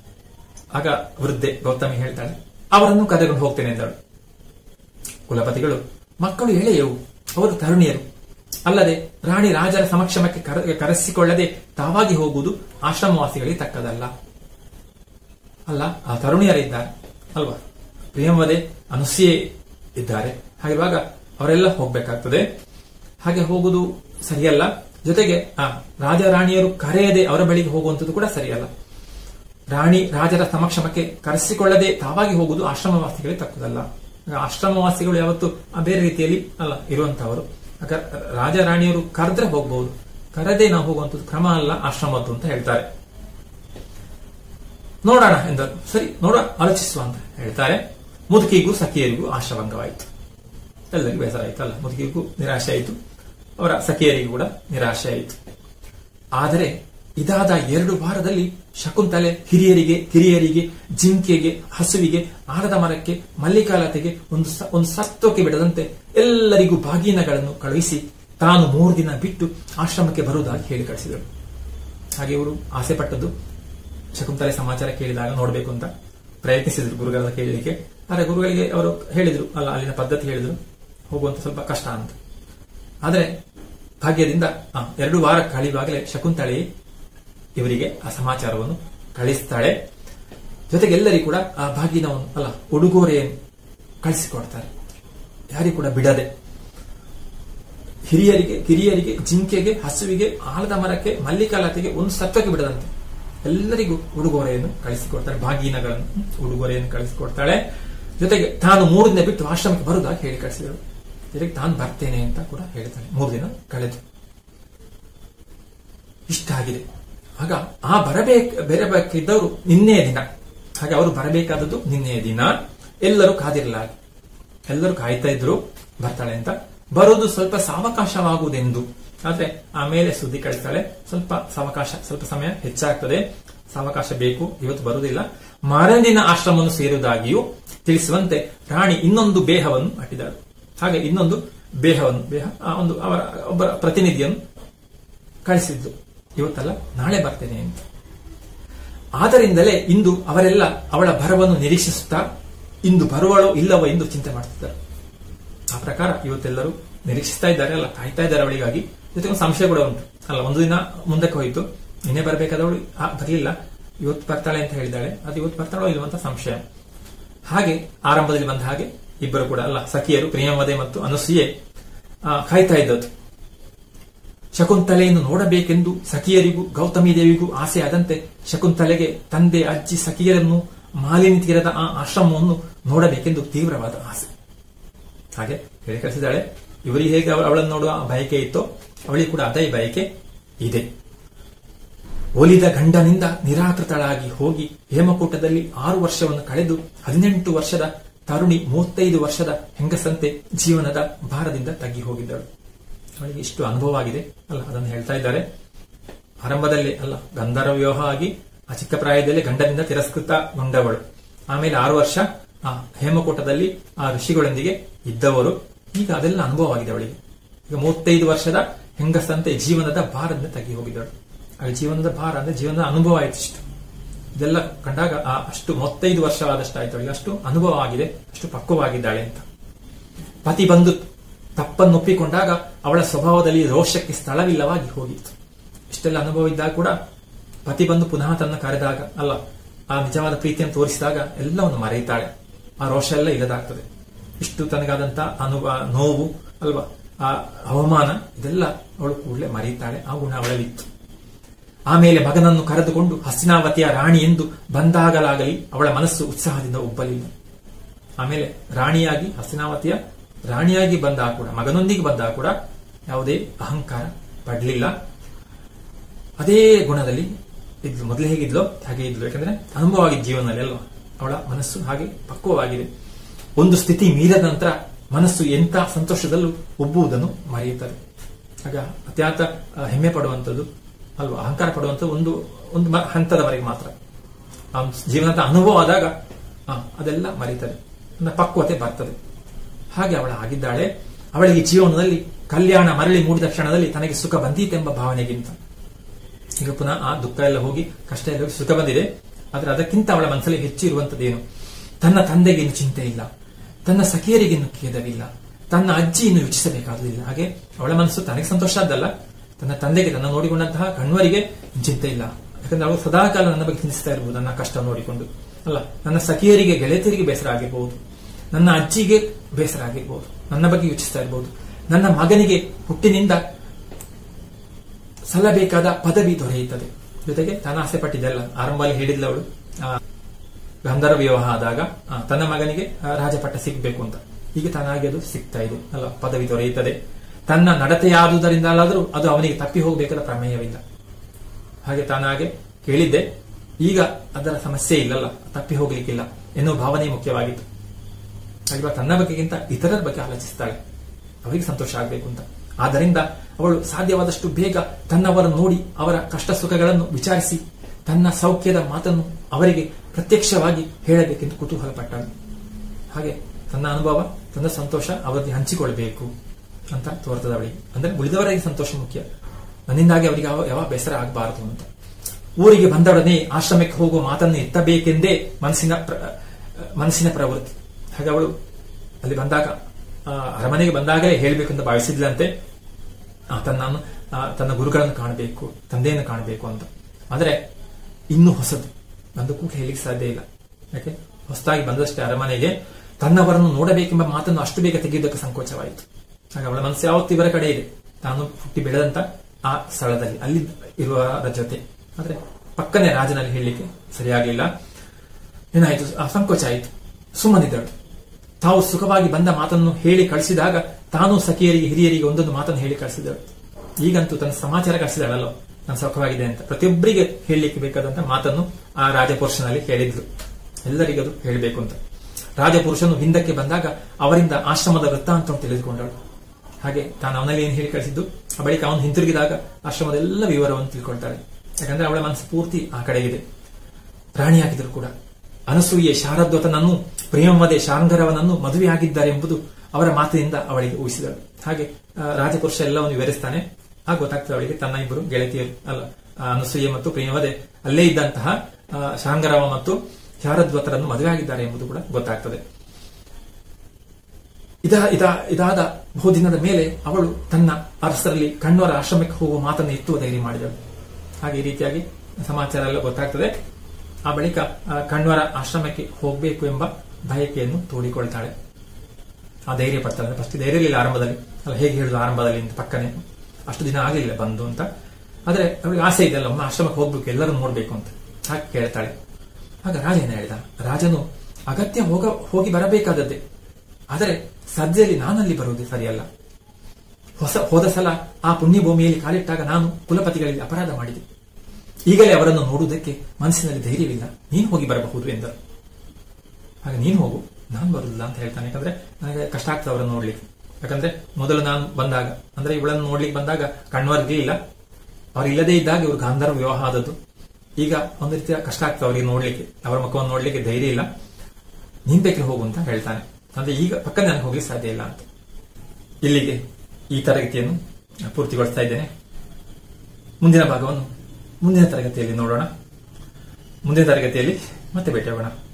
ಆಗ ವೃದ್ಧೆ ಗೌತಮಿ ಹೇಳ್ತಾಳೆ ಅವರನ್ನು ಕರೆದುಕೊಂಡು ಹೋಗ್ತೇನೆ ಎಂದಳು ಕುಲಪತಿಗಳು ಮಕ್ಕಳು ಎಳೆಯವು ಅವರು ತರುಣಿಯರು ಅಲ್ಲದೆ ರಾಣಿ ರಾಜರ ಸಮಕ್ಷಮಕ್ಕೆ ಕರ- ಕರೆಸಿಕೊಳ್ಳದೆ ತಾವಾಗಿ ಹೋಗುವುದು ಆಶ್ರಮವಾಸಿಗಳಿಗೆ ತಕ್ಕದಲ್ಲ ಅಲ್ಲ ಆ ತರುಣಿಯರಿದ್ದಾರೆ ಅಲ್ವಾ ಪ್ರಿಯಂವದೆ ಅನುಸೂಯೆ ಇದ್ದಾರೆ ಹಾಗಿರುವಾಗ ಅವರೆಲ್ಲ ಹೋಗ್ಬೇಕಾಗ್ತದೆ ಹಾಗೆ ಹೋಗುದು ಸರಿಯಲ್ಲ ಜೊತೆಗೆ ಆ ರಾಜ ರಾಣಿಯರು ಕರೆಯದೆ ಅವರ ಬಳಿಗೆ ಹೋಗುವಂಥದ್ದು ಕೂಡ ಸರಿಯಲ್ಲ ರಾಣಿ ರಾಜರ ಸಮಕ್ಷಮಕ್ಕೆ ಕರೆಸಿಕೊಳ್ಳದೆ ತಾವಾಗಿ ಹೋಗುವುದು ಆಶ್ರಮವಾಸಿಗಳಿಗೆ ತಕ್ಕುದಲ್ಲ ಆಶ್ರಮವಾಸಿಗಳು ಯಾವತ್ತು ಆ ಬೇರೆ ರೀತಿಯಲ್ಲಿ ಅಲ್ಲ ಇರುವಂತಹವರು ಆಗ ರಾಜ ರಾಣಿಯರು ಕರೆದ್ರೆ ಹೋಗಬಹುದು ಕರೆದೇ ನಾವು ಹೋಗುವಂಥದ್ದು ಕ್ರಮ ಅಲ್ಲ ಆಶ್ರಮದ್ದು ಅಂತ ಹೇಳ್ತಾರೆ ನೋಡೋಣ ಎಂದರು ಸರಿ ನೋಡ ಆಲೋಚಿಸುವ ಅಂತ ಹೇಳ್ತಾರೆ ಮುದುಕಿಗೂ ಸಖಿಯರಿಗೂ ಆಶ್ರಭಂಗವಾಯಿತು ಎಲ್ಲರಿಗೂ ಬೇಸರ ಆಯ್ತು ಅಲ್ಲ ಮುದುಕಿಗೂ ನಿರಾಶೆ ಆಯಿತು ಅವರ ಸಖಿಯರಿಗೂ ಕೂಡ ನಿರಾಶೆ ಆಯಿತು ಆದರೆ ಇದಾದ ಎರಡು ವಾರದಲ್ಲಿ ಶಕುಂತಲೆ ಹಿರಿಯರಿಗೆ ಕಿರಿಯರಿಗೆ ಜಿಂಕೆಗೆ ಹಸುವಿಗೆ ಆಲದ ಮರಕ್ಕೆ ಮಲ್ಲಿಕಾಲತೆಗೆ ಒಂದು ಸ- ಒಂದು ಸತ್ವಕ್ಕೆ ಬಿಡದಂತೆ ಎಲ್ಲರಿಗೂ ಬಾಗೀನಗಳನ್ನು ಕಳುಹಿಸಿ ತಾನು ಮೂರು ದಿನ ಬಿಟ್ಟು ಆಶ್ರಮಕ್ಕೆ ಬರುವುದಾಗಿ ಹೇಳಿ ಕಳಿಸಿದರು ಹಾಗೆ ಇವರು ಆಸೆ ಪಟ್ಟದ್ದು ಶಕುಂತಲೆ ಸಮಾಚಾರ ಕೇಳಿದಾಗ ನೋಡಬೇಕು ಅಂತ ಪ್ರಯತ್ನಿಸಿದ್ರು ಗುರುಗಳ ಕೇಳಲಿಕ್ಕೆ ಆದರೆ ಗುರುಗಳಿಗೆ ಅವರು ಹೇಳಿದ್ರು ಅಲ್ಲ ಅಲ್ಲಿನ ಪದ್ಧತಿ ಹೇಳಿದ್ರು ಹೋಗುವಂತ ಸ್ವಲ್ಪ ಕಷ್ಟ ಅಂತ ಆದರೆ ಭಾಗ್ಯದಿಂದ ಆ, ಎರಡು ವಾರ ಕಳೆಯುವಾಗಲೇ ಶಕುಂತಳೆ ಇವರಿಗೆ ಆ ಸಮಾಚಾರವನ್ನು ಕಳಿಸ್ತಾಳೆ ಜೊತೆಗೆ ಎಲ್ಲರಿಗೂ ಕೂಡ ಆ ಭಾಗಿನವನ್ನು ಅಲ್ಲ ಉಡುಗೊರೆಯನ್ನು ಕಳಿಸಿಕೊಡ್ತಾರೆ ಯಾರಿಗೂ ಕೂಡ ಬಿಡದೆ ಹಿರಿಯರಿಗೆ ಕಿರಿಯರಿಗೆ ಜಿಂಕೆಗೆ ಹಸುವಿಗೆ ಆಲದ ಮರಕ್ಕೆ ಮಲ್ಲಿಕಾಲತೆಗೆ ಒಂದು ಸತ್ವಕ್ಕೆ ಬಿಡದಂತೆ ಎಲ್ಲರಿಗೂ ಉಡುಗೊರೆಯನ್ನು ಕಳಿಸಿಕೊಡ್ತಾಳೆ ಭಾಗೀನಗಳನ್ನು ಉಡುಗೊರೆಯನ್ನು ಕಳಿಸಿಕೊಡ್ತಾಳೆ ಜೊತೆಗೆ ತಾನು ಮೂರು ದಿನ ಬಿಟ್ಟು ಆಶ್ರಮಕ್ಕೆ ಬರುವುದಾಗಿ ಹೇಳಿ ಕಳಿಸಿದಳು ಜೊತೆಗೆ ತಾನು ಬರ್ತೇನೆ ಅಂತ ಕೂಡ ಹೇಳ್ತಾಳೆ ಮೂರು ದಿನ ಕಳೆದು ಇಷ್ಟ ಆಗಿದೆ ಆಗ ಆ ಬರಬೇಕು ಬರಬೇಕಿದ್ದವರು ನಿನ್ನೆಯ ದಿನ ಹಾಗೆ ಅವರು ಬರಬೇಕಾದದ್ದು ನಿನ್ನೆಯ ದಿನ ಎಲ್ಲರೂ ಕಾದಿರಲಾಗಿ ಎಲ್ಲರೂ ಕಾಯ್ತಾ ಇದ್ರು ಬರ್ತಾಳೆ ಅಂತ ಬರೋದು ಸ್ವಲ್ಪ ಸಾವಕಾಶವಾಗುವುದೆಂದು ಆದ್ರೆ ಆಮೇಲೆ ಸುದ್ದಿ ಕಳಿಸ್ತಾಳೆ ಸ್ವಲ್ಪ ಸಾವಕಾಶ ಸ್ವಲ್ಪ ಸಮಯ ಹೆಚ್ಚಾಗ್ತದೆ ಸಾವಕಾಶ ಬೇಕು ಇವತ್ತು ಬರುವುದಿಲ್ಲ ಮಾರನೇ ದಿನ ಆಶ್ರಮವನ್ನು ಸೇರುವುದಾಗಿಯೂ ತಿಳಿಸುವಂತೆ ರಾಣಿ ಇನ್ನೊಂದು ಬೇಹವನ್ನು ಅಟ್ಟಿದಳು ಹಾಗೆ ಇನ್ನೊಂದು ಬೇಹವನ್ನು ಬೇಹ ಆ ಒಂದು ಅವರ ಒಬ್ಬರ ಪ್ರತಿನಿಧಿಯನ್ನು ಕಳಿಸಿದ್ದು ಇವತ್ತಲ್ಲ ನಾಳೆ ಬರ್ತೇನೆ ಅಂತ ಆದ್ದರಿಂದಲೇ ಇಂದು ಅವರೆಲ್ಲ ಅವಳ ಭರವನ್ನು ನಿರೀಕ್ಷಿಸುತ್ತಾ ಇಂದು ಬರುವಳೋ ಇಲ್ಲವೋ ಎಂದು ಚಿಂತೆ ಮಾಡ್ತಿದ್ದಾರೆ ಆ ಪ್ರಕಾರ ಇವತ್ತೆಲ್ಲರೂ ನಿರೀಕ್ಷಿಸ್ತಾ ಇದ್ದಾರೆ ಅಲ್ಲ ಕಾಯ್ತಾ ಇದ್ದಾರೆ ಅವಳಿಗಾಗಿ ಜೊತೆಗೆ ಒಂದು ಸಂಶಯ ಕೂಡ ಉಂಟು ಅಲ್ಲ ಒಂದು ದಿನ ಮುಂದಕ್ಕೆ ಹೋಯಿತು ನಿನ್ನೆ ಬರಬೇಕಾದವಳು ಬರಲಿಲ್ಲ ಇವತ್ತು ಬರ್ತಾಳೆ ಅಂತ ಹೇಳಿದಾಳೆ ಅದು ಇವತ್ತು ಬರ್ತಾಳೋ ಇಲ್ವೋ ಅಂತ ಸಂಶಯ ಹಾಗೆ ಆರಂಭದಲ್ಲಿ ಬಂದ ಹಾಗೆ ಇಬ್ಬರು ಕೂಡ ಅಲ್ಲ ಸಖಿಯರು ಪ್ರಿಯಮದೆ ಮತ್ತು ಅನುಸೂಯೆ ಆ, ಕಾಯ್ತಾ ಇದ್ದದ್ದು ಶಕುಂತಲೆಯನ್ನು ನೋಡಬೇಕೆಂದು ಸಖಿಯರಿಗೂ ಗೌತಮಿ ದೇವಿಗೂ ಆಸೆ ಆದಂತೆ ಶಕುಂತಲೆಗೆ ತಂದೆ ಅಜ್ಜಿ ಸಖಿಯರನ್ನು ಮಾಲಿನಿ ತೀರದ ಆ ಆಶ್ರಮವನ್ನು ನೋಡಬೇಕೆಂದು ತೀವ್ರವಾದ ಆಸೆ ಹಾಗೆ ಹೇಳಿ ಕಳಿಸಿದಾಳೆ ಇವರಿಗೆ ಹೇಗೆ ಅವಳ- ಅವಳನ್ನು ನೋಡುವ ಬಯಕೆ ಇತ್ತೋ ಅವಳಿಗೆ ಕೂಡ ಅದೇ ಬಯಕೆ ಇದೆ ಒಲಿದ ಗಂಡನಿಂದ ನಿರಾಕೃತಳಾಗಿ ಹೋಗಿ ಹೇಮಕೂಟದಲ್ಲಿ ಆರು ವರ್ಷವನ್ನು ಕಳೆದು ಹದಿನೆಂಟು ವರ್ಷದ ತರುಣಿ ಮೂವತ್ತೈದು ವರ್ಷದ ಹೆಂಗಸಂತೆ ಜೀವನದ ಭಾರದಿಂದ ತಗ್ಗಿ ಹೋಗಿದ್ದಳು ಅವಳಿಗೆ ಇಷ್ಟು ಅನುಭವವಾಗಿದೆ ಅಲ್ಲ ಅದನ್ನು ಹೇಳ್ತಾ ಇದ್ದಾರೆ ಆರಂಭದಲ್ಲಿ ಅಲ್ಲ ಗಂಧರ್ವ ವಿವಾಹ ಆಗಿ ಆ ಚಿಕ್ಕ ಪ್ರಾಯದಲ್ಲಿ ಗಂಡನಿಂದ ತಿರಸ್ಕೃತಗೊಂಡವಳು ಆಮೇಲೆ ಆರು ವರ್ಷ ಆ ಹೇಮಕೂಟದಲ್ಲಿ ಆ ಋಷಿಗಳೊಂದಿಗೆ ಇದ್ದವರು ಈಗ ಅದೆಲ್ಲ ಅನುಭವವಾಗಿದೆ ಅವಳಿಗೆ ಈಗ ಮೂವತ್ತೈದು ವರ್ಷದ ಹೆಂಗಸಂತೆ ಜೀವನದ ಭಾರದಿಂದ ತಗ್ಗಿ ಹೋಗಿದ್ದಳು ಆ ಜೀವನದ ಭಾರ ಅಂದ್ರೆ ಜೀವನದ ಅನುಭವ ಆಯ್ತು ಇಷ್ಟು ಇದೆಲ್ಲ ಕಂಡಾಗ ಆ ಅಷ್ಟು ಮೂವತ್ತೈದು ವರ್ಷವಾದಷ್ಟು ಆಯ್ತು ಅವಳಿಗೆ ಅಷ್ಟು ಅನುಭವ ಆಗಿದೆ ಅಷ್ಟು ಪಕ್ವವಾಗಿದ್ದಾಳೆ ಅಂತ ಪತಿ ಬಂದು ತಪ್ಪನ್ನು ಒಪ್ಪಿಕೊಂಡಾಗ ಅವಳ ಸ್ವಭಾವದಲ್ಲಿ ರೋಷಕ್ಕೆ ಸ್ಥಳವಿಲ್ಲವಾಗಿ ಹೋಗಿತ್ತು ಇಷ್ಟೆಲ್ಲ ಅನುಭವ ಇದ್ದಾಗ ಕೂಡ ಪತಿ ಬಂದು ಪುನಃ ತನ್ನ ಕರೆದಾಗ ಅಲ್ಲ ಆ ನಿಜವಾದ ಪ್ರೀತಿಯನ್ನು ತೋರಿಸಿದಾಗ ಎಲ್ಲವನ್ನು ಮರೆಯುತ್ತಾಳೆ ಆ ರೋಷ ಎಲ್ಲ ಇಲ್ಲದಾಗ್ತದೆ ಇಷ್ಟು ತನಗಾದಂತ ಅನುಭವ ನೋವು ಅಲ್ವಾ ಆ ಅವಮಾನ ಇದೆಲ್ಲ ಅವಳು ಕೂಡಲೇ ಮರೆಯುತ್ತಾಳೆ ಆ ಗುಣ ಅವಳಲ್ಲಿತ್ತು ಆಮೇಲೆ ಮಗನನ್ನು ಕರೆದುಕೊಂಡು ಹಸ್ತಿನಾವತಿಯ ರಾಣಿ ಎಂದು ಬಂದಾಗಲಾಗಲಿ ಅವಳ ಮನಸ್ಸು ಉತ್ಸಾಹದಿಂದ ಉಬ್ಬಲಿಲ್ಲ ಆಮೇಲೆ ರಾಣಿಯಾಗಿ ಹಸ್ತಿನಾವತಿಯ ರಾಣಿಯಾಗಿ ಬಂದಾಗ ಕೂಡ ಮಗನೊಂದಿಗೆ ಬಂದಾಗ ಕೂಡ ಯಾವುದೇ ಅಹಂಕಾರ ಪಡಲಿಲ್ಲ ಅದೇ ಗುಣದಲ್ಲಿ ಇದ್ಲು ಮೊದಲೇ ಹೇಗಿದ್ಲೋ ಹಾಗೆ ಇದ್ಲು ಯಾಕಂದ್ರೆ ಅನುಭವ ಆಗಿದ್ದ ಜೀವನದಲ್ಲಿ ಅಲ್ವಾ ಅವಳ ಮನಸ್ಸು ಹಾಗೆ ಪಕ್ವವಾಗಿದೆ ಒಂದು ಸ್ಥಿತಿ ಮೀರಿದ ನಂತರ ಮನಸ್ಸು ಎಂಥ ಸಂತೋಷದಲ್ಲೂ ಉಬ್ಬುವುದನ್ನು ಮರೆಯುತ್ತದೆ ಆಗ ಅತ್ಯಂತ ಆ, ಹೆಮ್ಮೆ ಪಡುವಂಥದ್ದು ಅಲ್ವಾ ಅಹಂಕಾರ ಪಡುವಂಥದ್ದು ಒಂದು ಒಂದು ಮ- ಹಂತದವರೆಗೆ ಮಾತ್ರ ಆ ಜೀವನದ ಅನುಭವ ಆದಾಗ ಆ, ಅದೆಲ್ಲ ಮರೀತದೆ ಅಂದ್ರೆ ಪಕ್ವತೆ ಬರ್ತದೆ ಹಾಗೆ ಅವಳ ಆಗಿದ್ದಾಳೆ ಅವಳಿಗೆ ಜೀವನದಲ್ಲಿ ಕಲ್ಯಾಣ ಮರಳಿ ಮೂಡಿದ ಕ್ಷಣದಲ್ಲಿ ತನಗೆ ಸುಖ ಬಂದೀತೆಂಬ ಭಾವನೆಗಿಂತ ಈಗ ಪುನಃ ಆ ದುಃಖ ಎಲ್ಲ ಹೋಗಿ ಕಷ್ಟ ಎಲ್ಲ ಹೋಗಿ ಸುಖ ಬಂದಿದೆ ಆದ್ರೆ ಅದಕ್ಕಿಂತ ಅವಳ ಮನಸ್ಸಲ್ಲಿ ಹೆಚ್ಚು ಇರುವಂತದ್ದೇನು ತನ್ನ ತಂದೆಗೆ ಇನ್ನು ಚಿಂತೆ ಇಲ್ಲ ತನ್ನ ಸಖಿಯರಿಗೆ ಇನ್ನು ಖೇದವಿಲ್ಲ ತನ್ನ ಅಜ್ಜಿ ಇನ್ನು ಯೋಚಿಸಬೇಕಾದುದಿಲ್ಲ ಹಾಗೆ ಅವಳ ಮನಸ್ಸು ತನಗೆ ಸಂತೋಷ ಆದ್ದಲ್ಲ ತನ್ನ ತಂದೆಗೆ ತನ್ನ ನೋಡಿಕೊಂಡಂತಹ ಕಣ್ವರಿಗೆ ಚಿಂತೆ ಇಲ್ಲ ಯಾಕಂದ್ರೆ ಅವಳು ಸದಾಕಾಲ ನನ್ನ ಬಗ್ಗೆ ಚಿಂತಿಸ್ತಾ ಇರಬಹುದು ನನ್ನ ಕಷ್ಟ ನೋಡಿಕೊಂಡು ಅಲ್ಲ ನನ್ನ ಸಖಿಯರಿಗೆ ಗೆಳೆತಿಯರಿಗೆ ಬೇಸರ ಆಗಿರಬಹುದು ನನ್ನ ಅಜ್ಜಿಗೆ ಬೇಸರ ಆಗಿರ್ಬೋದು ನನ್ನ ಬಗ್ಗೆ ಯೋಚಿಸ್ತಾ ಇರಬಹುದು ನನ್ನ ಮಗನಿಗೆ ಹುಟ್ಟಿನಿಂದ ಸಲ್ಲಬೇಕಾದ ಪದವಿ ದೊರೆಯುತ್ತದೆ ಜೊತೆಗೆ ತಾನು ಆಸೆ ಪಟ್ಟಿದ್ದೆಲ್ಲ ಆರಂಭದಲ್ಲಿ ಹೇಳಿದ್ಲ ಅವಳು ಆ, ಗಂಧರ್ವ ವಿವಾಹ ಆದಾಗ ಆ, ತನ್ನ ಮಗನಿಗೆ ಆ, ರಾಜಪಟ್ಟ ಸಿಗ್ಬೇಕು ಅಂತ ಈಗ ತಾನಾಗಿ ಅದು ಸಿಗ್ತಾ ಇದೆ ಅಲ್ಲ ಪದವಿ ದೊರೆಯುತ್ತದೆ ತನ್ನ ನಡತೆಯಾದುದರಿಂದಲಾದರೂ ಅದು ಅವನಿಗೆ ತಪ್ಪಿ ಹೋಗಬೇಕಾದ ಪ್ರಮೇಯವಿಲ್ಲ ಹಾಗೆ ತಾನಾಗೆ ಕೇಳಿದ್ದೆ ಈಗ ಅದರ ಸಮಸ್ಯೆ ಇಲ್ಲಲ್ಲ ತಪ್ಪಿ ಹೋಗ್ಲಿಕ್ಕಿಲ್ಲ ಎನ್ನುವ ಭಾವನೆ ಮುಖ್ಯವಾಗಿತ್ತು ಅಲ್ವಾ ತನ್ನ ಬಗ್ಗೆಗಿಂತ ಇತರರ ಬಗ್ಗೆ ಆಲೋಚಿಸ್ತಾಳೆ ಅವರಿಗೆ ಸಂತೋಷ ಆಗಬೇಕು ಅಂತ ಆದ್ದರಿಂದ ಅವಳು ಸಾಧ್ಯವಾದಷ್ಟು ಬೇಗ ತನ್ನವರನ್ನು ನೋಡಿ ಅವರ ಕಷ್ಟ ಸುಖಗಳನ್ನು ವಿಚಾರಿಸಿ ತನ್ನ ಸೌಖ್ಯದ ಮಾತನ್ನು ಅವರಿಗೆ ಪ್ರತ್ಯಕ್ಷವಾಗಿ ಹೇಳಬೇಕೆಂದು ಕುತೂಹಲ ಪಟ್ಟಳು ಹಾಗೆ ತನ್ನ ಅನುಭವ ತನ್ನ ಸಂತೋಷ ಅವರಿಗೆ ಹಂಚಿಕೊಳ್ಬೇಕು ಅಂತ ತೋರ್ತದ ಅವಳಿಗೆ ಅಂದ್ರೆ ಉಳಿದವರಿಗೆ ಸಂತೋಷ ಮುಖ್ಯ ನನ್ನಿಂದಾಗಿ ಅವರಿಗೆ ಯಾವ ಯಾವ ಬೇಸರ ಆಗಬಾರದು ಅಂತ ಊರಿಗೆ ಬಂದೊಡನೆ ಆಶ್ರಮಕ್ಕೆ ಹೋಗುವ ಮಾತನ್ನು ಎತ್ತಬೇಕೆಂದೇ ಮನಸ್ಸಿನ ಪ್ರ- ಮನಸ್ಸಿನ ಪ್ರವೃತ್ತಿ ಹಾಗೆ ಅವಳು ಅಲ್ಲಿ ಬಂದಾಗ ಆ, ಅರಮನೆಗೆ ಬಂದಾಗಲೇ ಹೇಳಬೇಕೆಂದು ಭಾವಿಸಿದ್ಲಂತೆ ಆ, ತನ್ನನ್ನು ಆ, ತನ್ನ ಗುರುಗಳನ್ನು ಕಾಣಬೇಕು ತಂದೆಯನ್ನು ಕಾಣಬೇಕು ಅಂತ ಆದರೆ ಇನ್ನೂ ಹೊಸದು ಬಂದು ಕೂಡ ಹೇಳಿಕ್ಕೆ ಸಾಧ್ಯ ಇಲ್ಲ ಯಾಕೆ ಹೊಸದಾಗಿ ಬಂದಷ್ಟೇ ಅರಮನೆಗೆ ತನ್ನವರನ್ನು ನೋಡಬೇಕೆಂಬ ಮಾತನ್ನು ಅಷ್ಟು ಬೇಗ ತೆಗೆಯುವುದಕ್ಕೆ ಸಂಕೋಚವಾಯಿತು ಹಾಗೆ ಅವಳ ಮನಸ್ಸು ಯಾವತ್ತು ಇವರ ಕಡೆ ಇದೆ ತಾನು ಹುಟ್ಟಿ ಬೆಳೆದಂತ ಆ ಸ್ಥಳದಲ್ಲಿ ಅಲ್ಲಿ ಇರುವವರ ಜೊತೆ ಆದ್ರೆ ಪಕ್ಕನೆ ರಾಜನಲ್ಲಿ ಹೇಳಲಿಕ್ಕೆ ಸರಿಯಾಗಲಿಲ್ಲ ಏನಾಯ್ತು ಆ ಸಂಕೋಚ ಆಯಿತು ಸುಮ್ಮನಿದ್ದಳು ತಾವು ಸುಖವಾಗಿ ಬಂದ ಮಾತನ್ನು ಹೇಳಿ ಕಳಿಸಿದಾಗ ತಾನು ಸಖಿಯರಿಗೆ ಹಿರಿಯರಿಗೆ ಒಂದೊಂದು ಮಾತನ್ನು ಹೇಳಿ ಕಳಿಸಿದಳು ಈಗಂತೂ ತನ್ನ ಸಮಾಚಾರ ಕಳಿಸಿದಳಲ್ಲೋ ನಾನು ಸುಖವಾಗಿದೆ ಅಂತ ಪ್ರತಿಯೊಬ್ಬರಿಗೆ ಹೇಳಲಿಕ್ಕೆ ಬೇಕಾದಂತ ಮಾತನ್ನು ಆ ರಾಜಪುರುಷನಲ್ಲಿ ಹೇಳಿದ್ಲು ಎಲ್ಲರಿಗೂ ಅದು ಹೇಳಬೇಕು ಅಂತ ರಾಜಪುರುಷನು ಹಿಂದಕ್ಕೆ ಬಂದಾಗ ಅವರಿಂದ ಆಶ್ರಮದ ವೃತ್ತಾಂತವನ್ನು ತಿಳಿದುಕೊಂಡಳು ಹಾಗೆ ತಾನು ಅವನಲ್ಲಿ ಏನು ಹೇಳಿ ಕಳಿಸಿದ್ದು ಆ ಬಳಿಕ ಅವನು ಹಿಂತಿರುಗಿದಾಗ ಆಶ್ರಮದ ಎಲ್ಲ ವಿವರವನ್ನು ತಿಳ್ಕೊಳ್ತಾಳೆ ಯಾಕಂದ್ರೆ ಅವಳ ಮನಸ್ಸು ಪೂರ್ತಿ ಆ ಕಡೆಗಿದೆ ರಾಣಿಯಾಗಿದ್ರು ಕೂಡ ಅನಸೂಯೆ ಶಾರದ್ವತನನ್ನು ಪ್ರೇಮವದೆ ಶಾರಂಗರವನನ್ನು ಮದುವೆಯಾಗಿದ್ದಾರೆ ಎಂಬುದು ಅವರ ಮಾತಿನಿಂದ ಅವಳಿಗೆ ಊಹಿಸಿದಳು ಹಾಗೆ ಆ, ರಾಜಪುರುಷ ಎಲ್ಲವನ್ನು ವಿವರಿಸ್ತಾನೆ ಆಗ ಗೊತ್ತಾಗ್ತದೆ ಅವಳಿಗೆ ತನ್ನ ಇಬ್ಬರು ಗೆಳತಿಯರು ಅಲ್ಲ ಆ, ಅನಸೂಯೆ ಮತ್ತು ಪ್ರೇಮವದೆ ಅಲ್ಲೇ ಇದ್ದಂತಹ ಆ, ಶಾರಂಗರವ ಮತ್ತು ಶಾರದ್ವತರನ್ನು ಮದುವೆಯಾಗಿದ್ದಾರೆ ಎಂಬುದು ಕೂಡ ಗೊತ್ತಾಗ್ತದೆ ಇದ ಇದ ಇದಾದ ಬಹುದಿನದ ಮೇಲೆ ಅವಳು ತನ್ನ ಅರಸರಲ್ಲಿ ಕಣ್ವರ ಆಶ್ರಮಕ್ಕೆ ಹೋಗುವ ಮಾತನ್ನು ಎತ್ತುವ ಧೈರ್ಯ ಮಾಡಿದಳು ಹಾಗೆ ಈ ರೀತಿಯಾಗಿ ಸಮಾಚಾರ ಎಲ್ಲ ಗೊತ್ತಾಗ್ತದೆ ಆ ಬಳಿಕ ಆ, ಕಣ್ವರ ಆಶ್ರಮಕ್ಕೆ ಹೋಗಬೇಕು ಎಂಬ ಬಯಕೆಯನ್ನು ತೋಡಿಕೊಳ್ತಾಳೆ ಆ ಧೈರ್ಯ ಪಡ್ತಾಳೆ ಫಸ್ಟ್ ಧೈರ್ಯ ಇರಲಿಲ್ಲ ಆರಂಭದಲ್ಲಿ ಅಲ್ಲ ಹೇಗೆ ಹೇಳುದು ಆರಂಭದಲ್ಲಿ ಅಂತ ಪಕ್ಕನೆ ಅಷ್ಟು ದಿನ ಆಗಲಿಲ್ಲ ಬಂದು ಅಂತ ಆದ್ರೆ ಅವಳಿಗೆ ಆಸೆ ಇದೆಯಲ್ಲ ಒಮ್ಮೆ ಆಶ್ರಮಕ್ಕೆ ಹೋಗ್ಬೇಕು ಎಲ್ಲರೂ ನೋಡ್ಬೇಕು ಅಂತ ಹಾಗೆ ಕೇಳ್ತಾಳೆ ಆಗ ರಾಜ ಏನ್ ಹೇಳಿದ ರಾಜನು ಅಗತ್ಯ ಹೋಗ ಹೋಗಿ ಬರಬೇಕಾದದ್ದೇ ಆದರೆ ಸದ್ಯದಲ್ಲಿ ನಾನಲ್ಲಿ ಬರುವುದು ಸರಿಯಲ್ಲ ಹೊಸ ಹೋದ ಸಲ ಆ ಪುಣ್ಯ ಭೂಮಿಯಲ್ಲಿ ಕಾಲಿಟ್ಟಾಗ ನಾನು ಕುಲಪತಿಗಳಲ್ಲಿ ಅಪರಾಧ ಮಾಡಿದೆ ಈಗಲೇ ಅವರನ್ನು ನೋಡುವುದಕ್ಕೆ ಮನಸ್ಸಿನಲ್ಲಿ ಧೈರ್ಯವಿಲ್ಲ ನೀನು ಹೋಗಿ ಬರಬಹುದು ಎಂದರು ಹಾಗೆ ನೀನು ಹೋಗು ನಾನು ಬರುದಿಲ್ಲ ಅಂತ ಹೇಳ್ತಾನೆ ಯಾಕಂದ್ರೆ ನನಗೆ ಕಷ್ಟ ಆಗ್ತದೆ ಅವರನ್ನು ನೋಡ್ಲಿಕ್ಕೆ ಯಾಕಂದ್ರೆ ಮೊದಲು ನಾನು ಬಂದಾಗ ಅಂದ್ರೆ ಇವಳನ್ನು ನೋಡ್ಲಿಕ್ಕೆ ಬಂದಾಗ ಕಣ್ವರ್ಗೆ ಇಲ್ಲ ಅವ್ರು ಇಲ್ಲದೇ ಇದ್ದಾಗ ಇವ್ರು ಗಾಂಧರ್ವ ವಿವಾಹ ಆದದ್ದು ಈಗ ಒಂದು ರೀತಿಯ ಕಷ್ಟ ಆಗ್ತದೆ ಅವರಿಗೆ ನೋಡ್ಲಿಕ್ಕೆ ಅವರ ಮುಖವನ್ನು ನೋಡ್ಲಿಕ್ಕೆ ಧೈರ್ಯ ಇಲ್ಲ ನೀನ್ ಬೇಕಿದ್ರೆ ಹೋಗು ಅಂತ ಹೇಳ್ತಾನೆ ಅಂದ್ರೆ ಈಗ ಪಕ್ಕ ನನಗೆ ಹೋಗ್ಲಿಕ್ಕೆ ಸಾಧ್ಯ ಇಲ್ಲ ಅಂತ ಇಲ್ಲಿಗೆ ಈ ತರಗತಿಯನ್ನು ಪೂರ್ತಿಗೊಳಿಸ್ತಾ ಇದ್ದೇನೆ ಮುಂದಿನ ಭಾಗವನ್ನು ಮುಂದಿನ ತರಗತಿಯಲ್ಲಿ ನೋಡೋಣ ಮುಂದಿನ ತರಗತಿಯಲ್ಲಿ ಮತ್ತೆ ಭೇಟಿಯಾಗೋಣ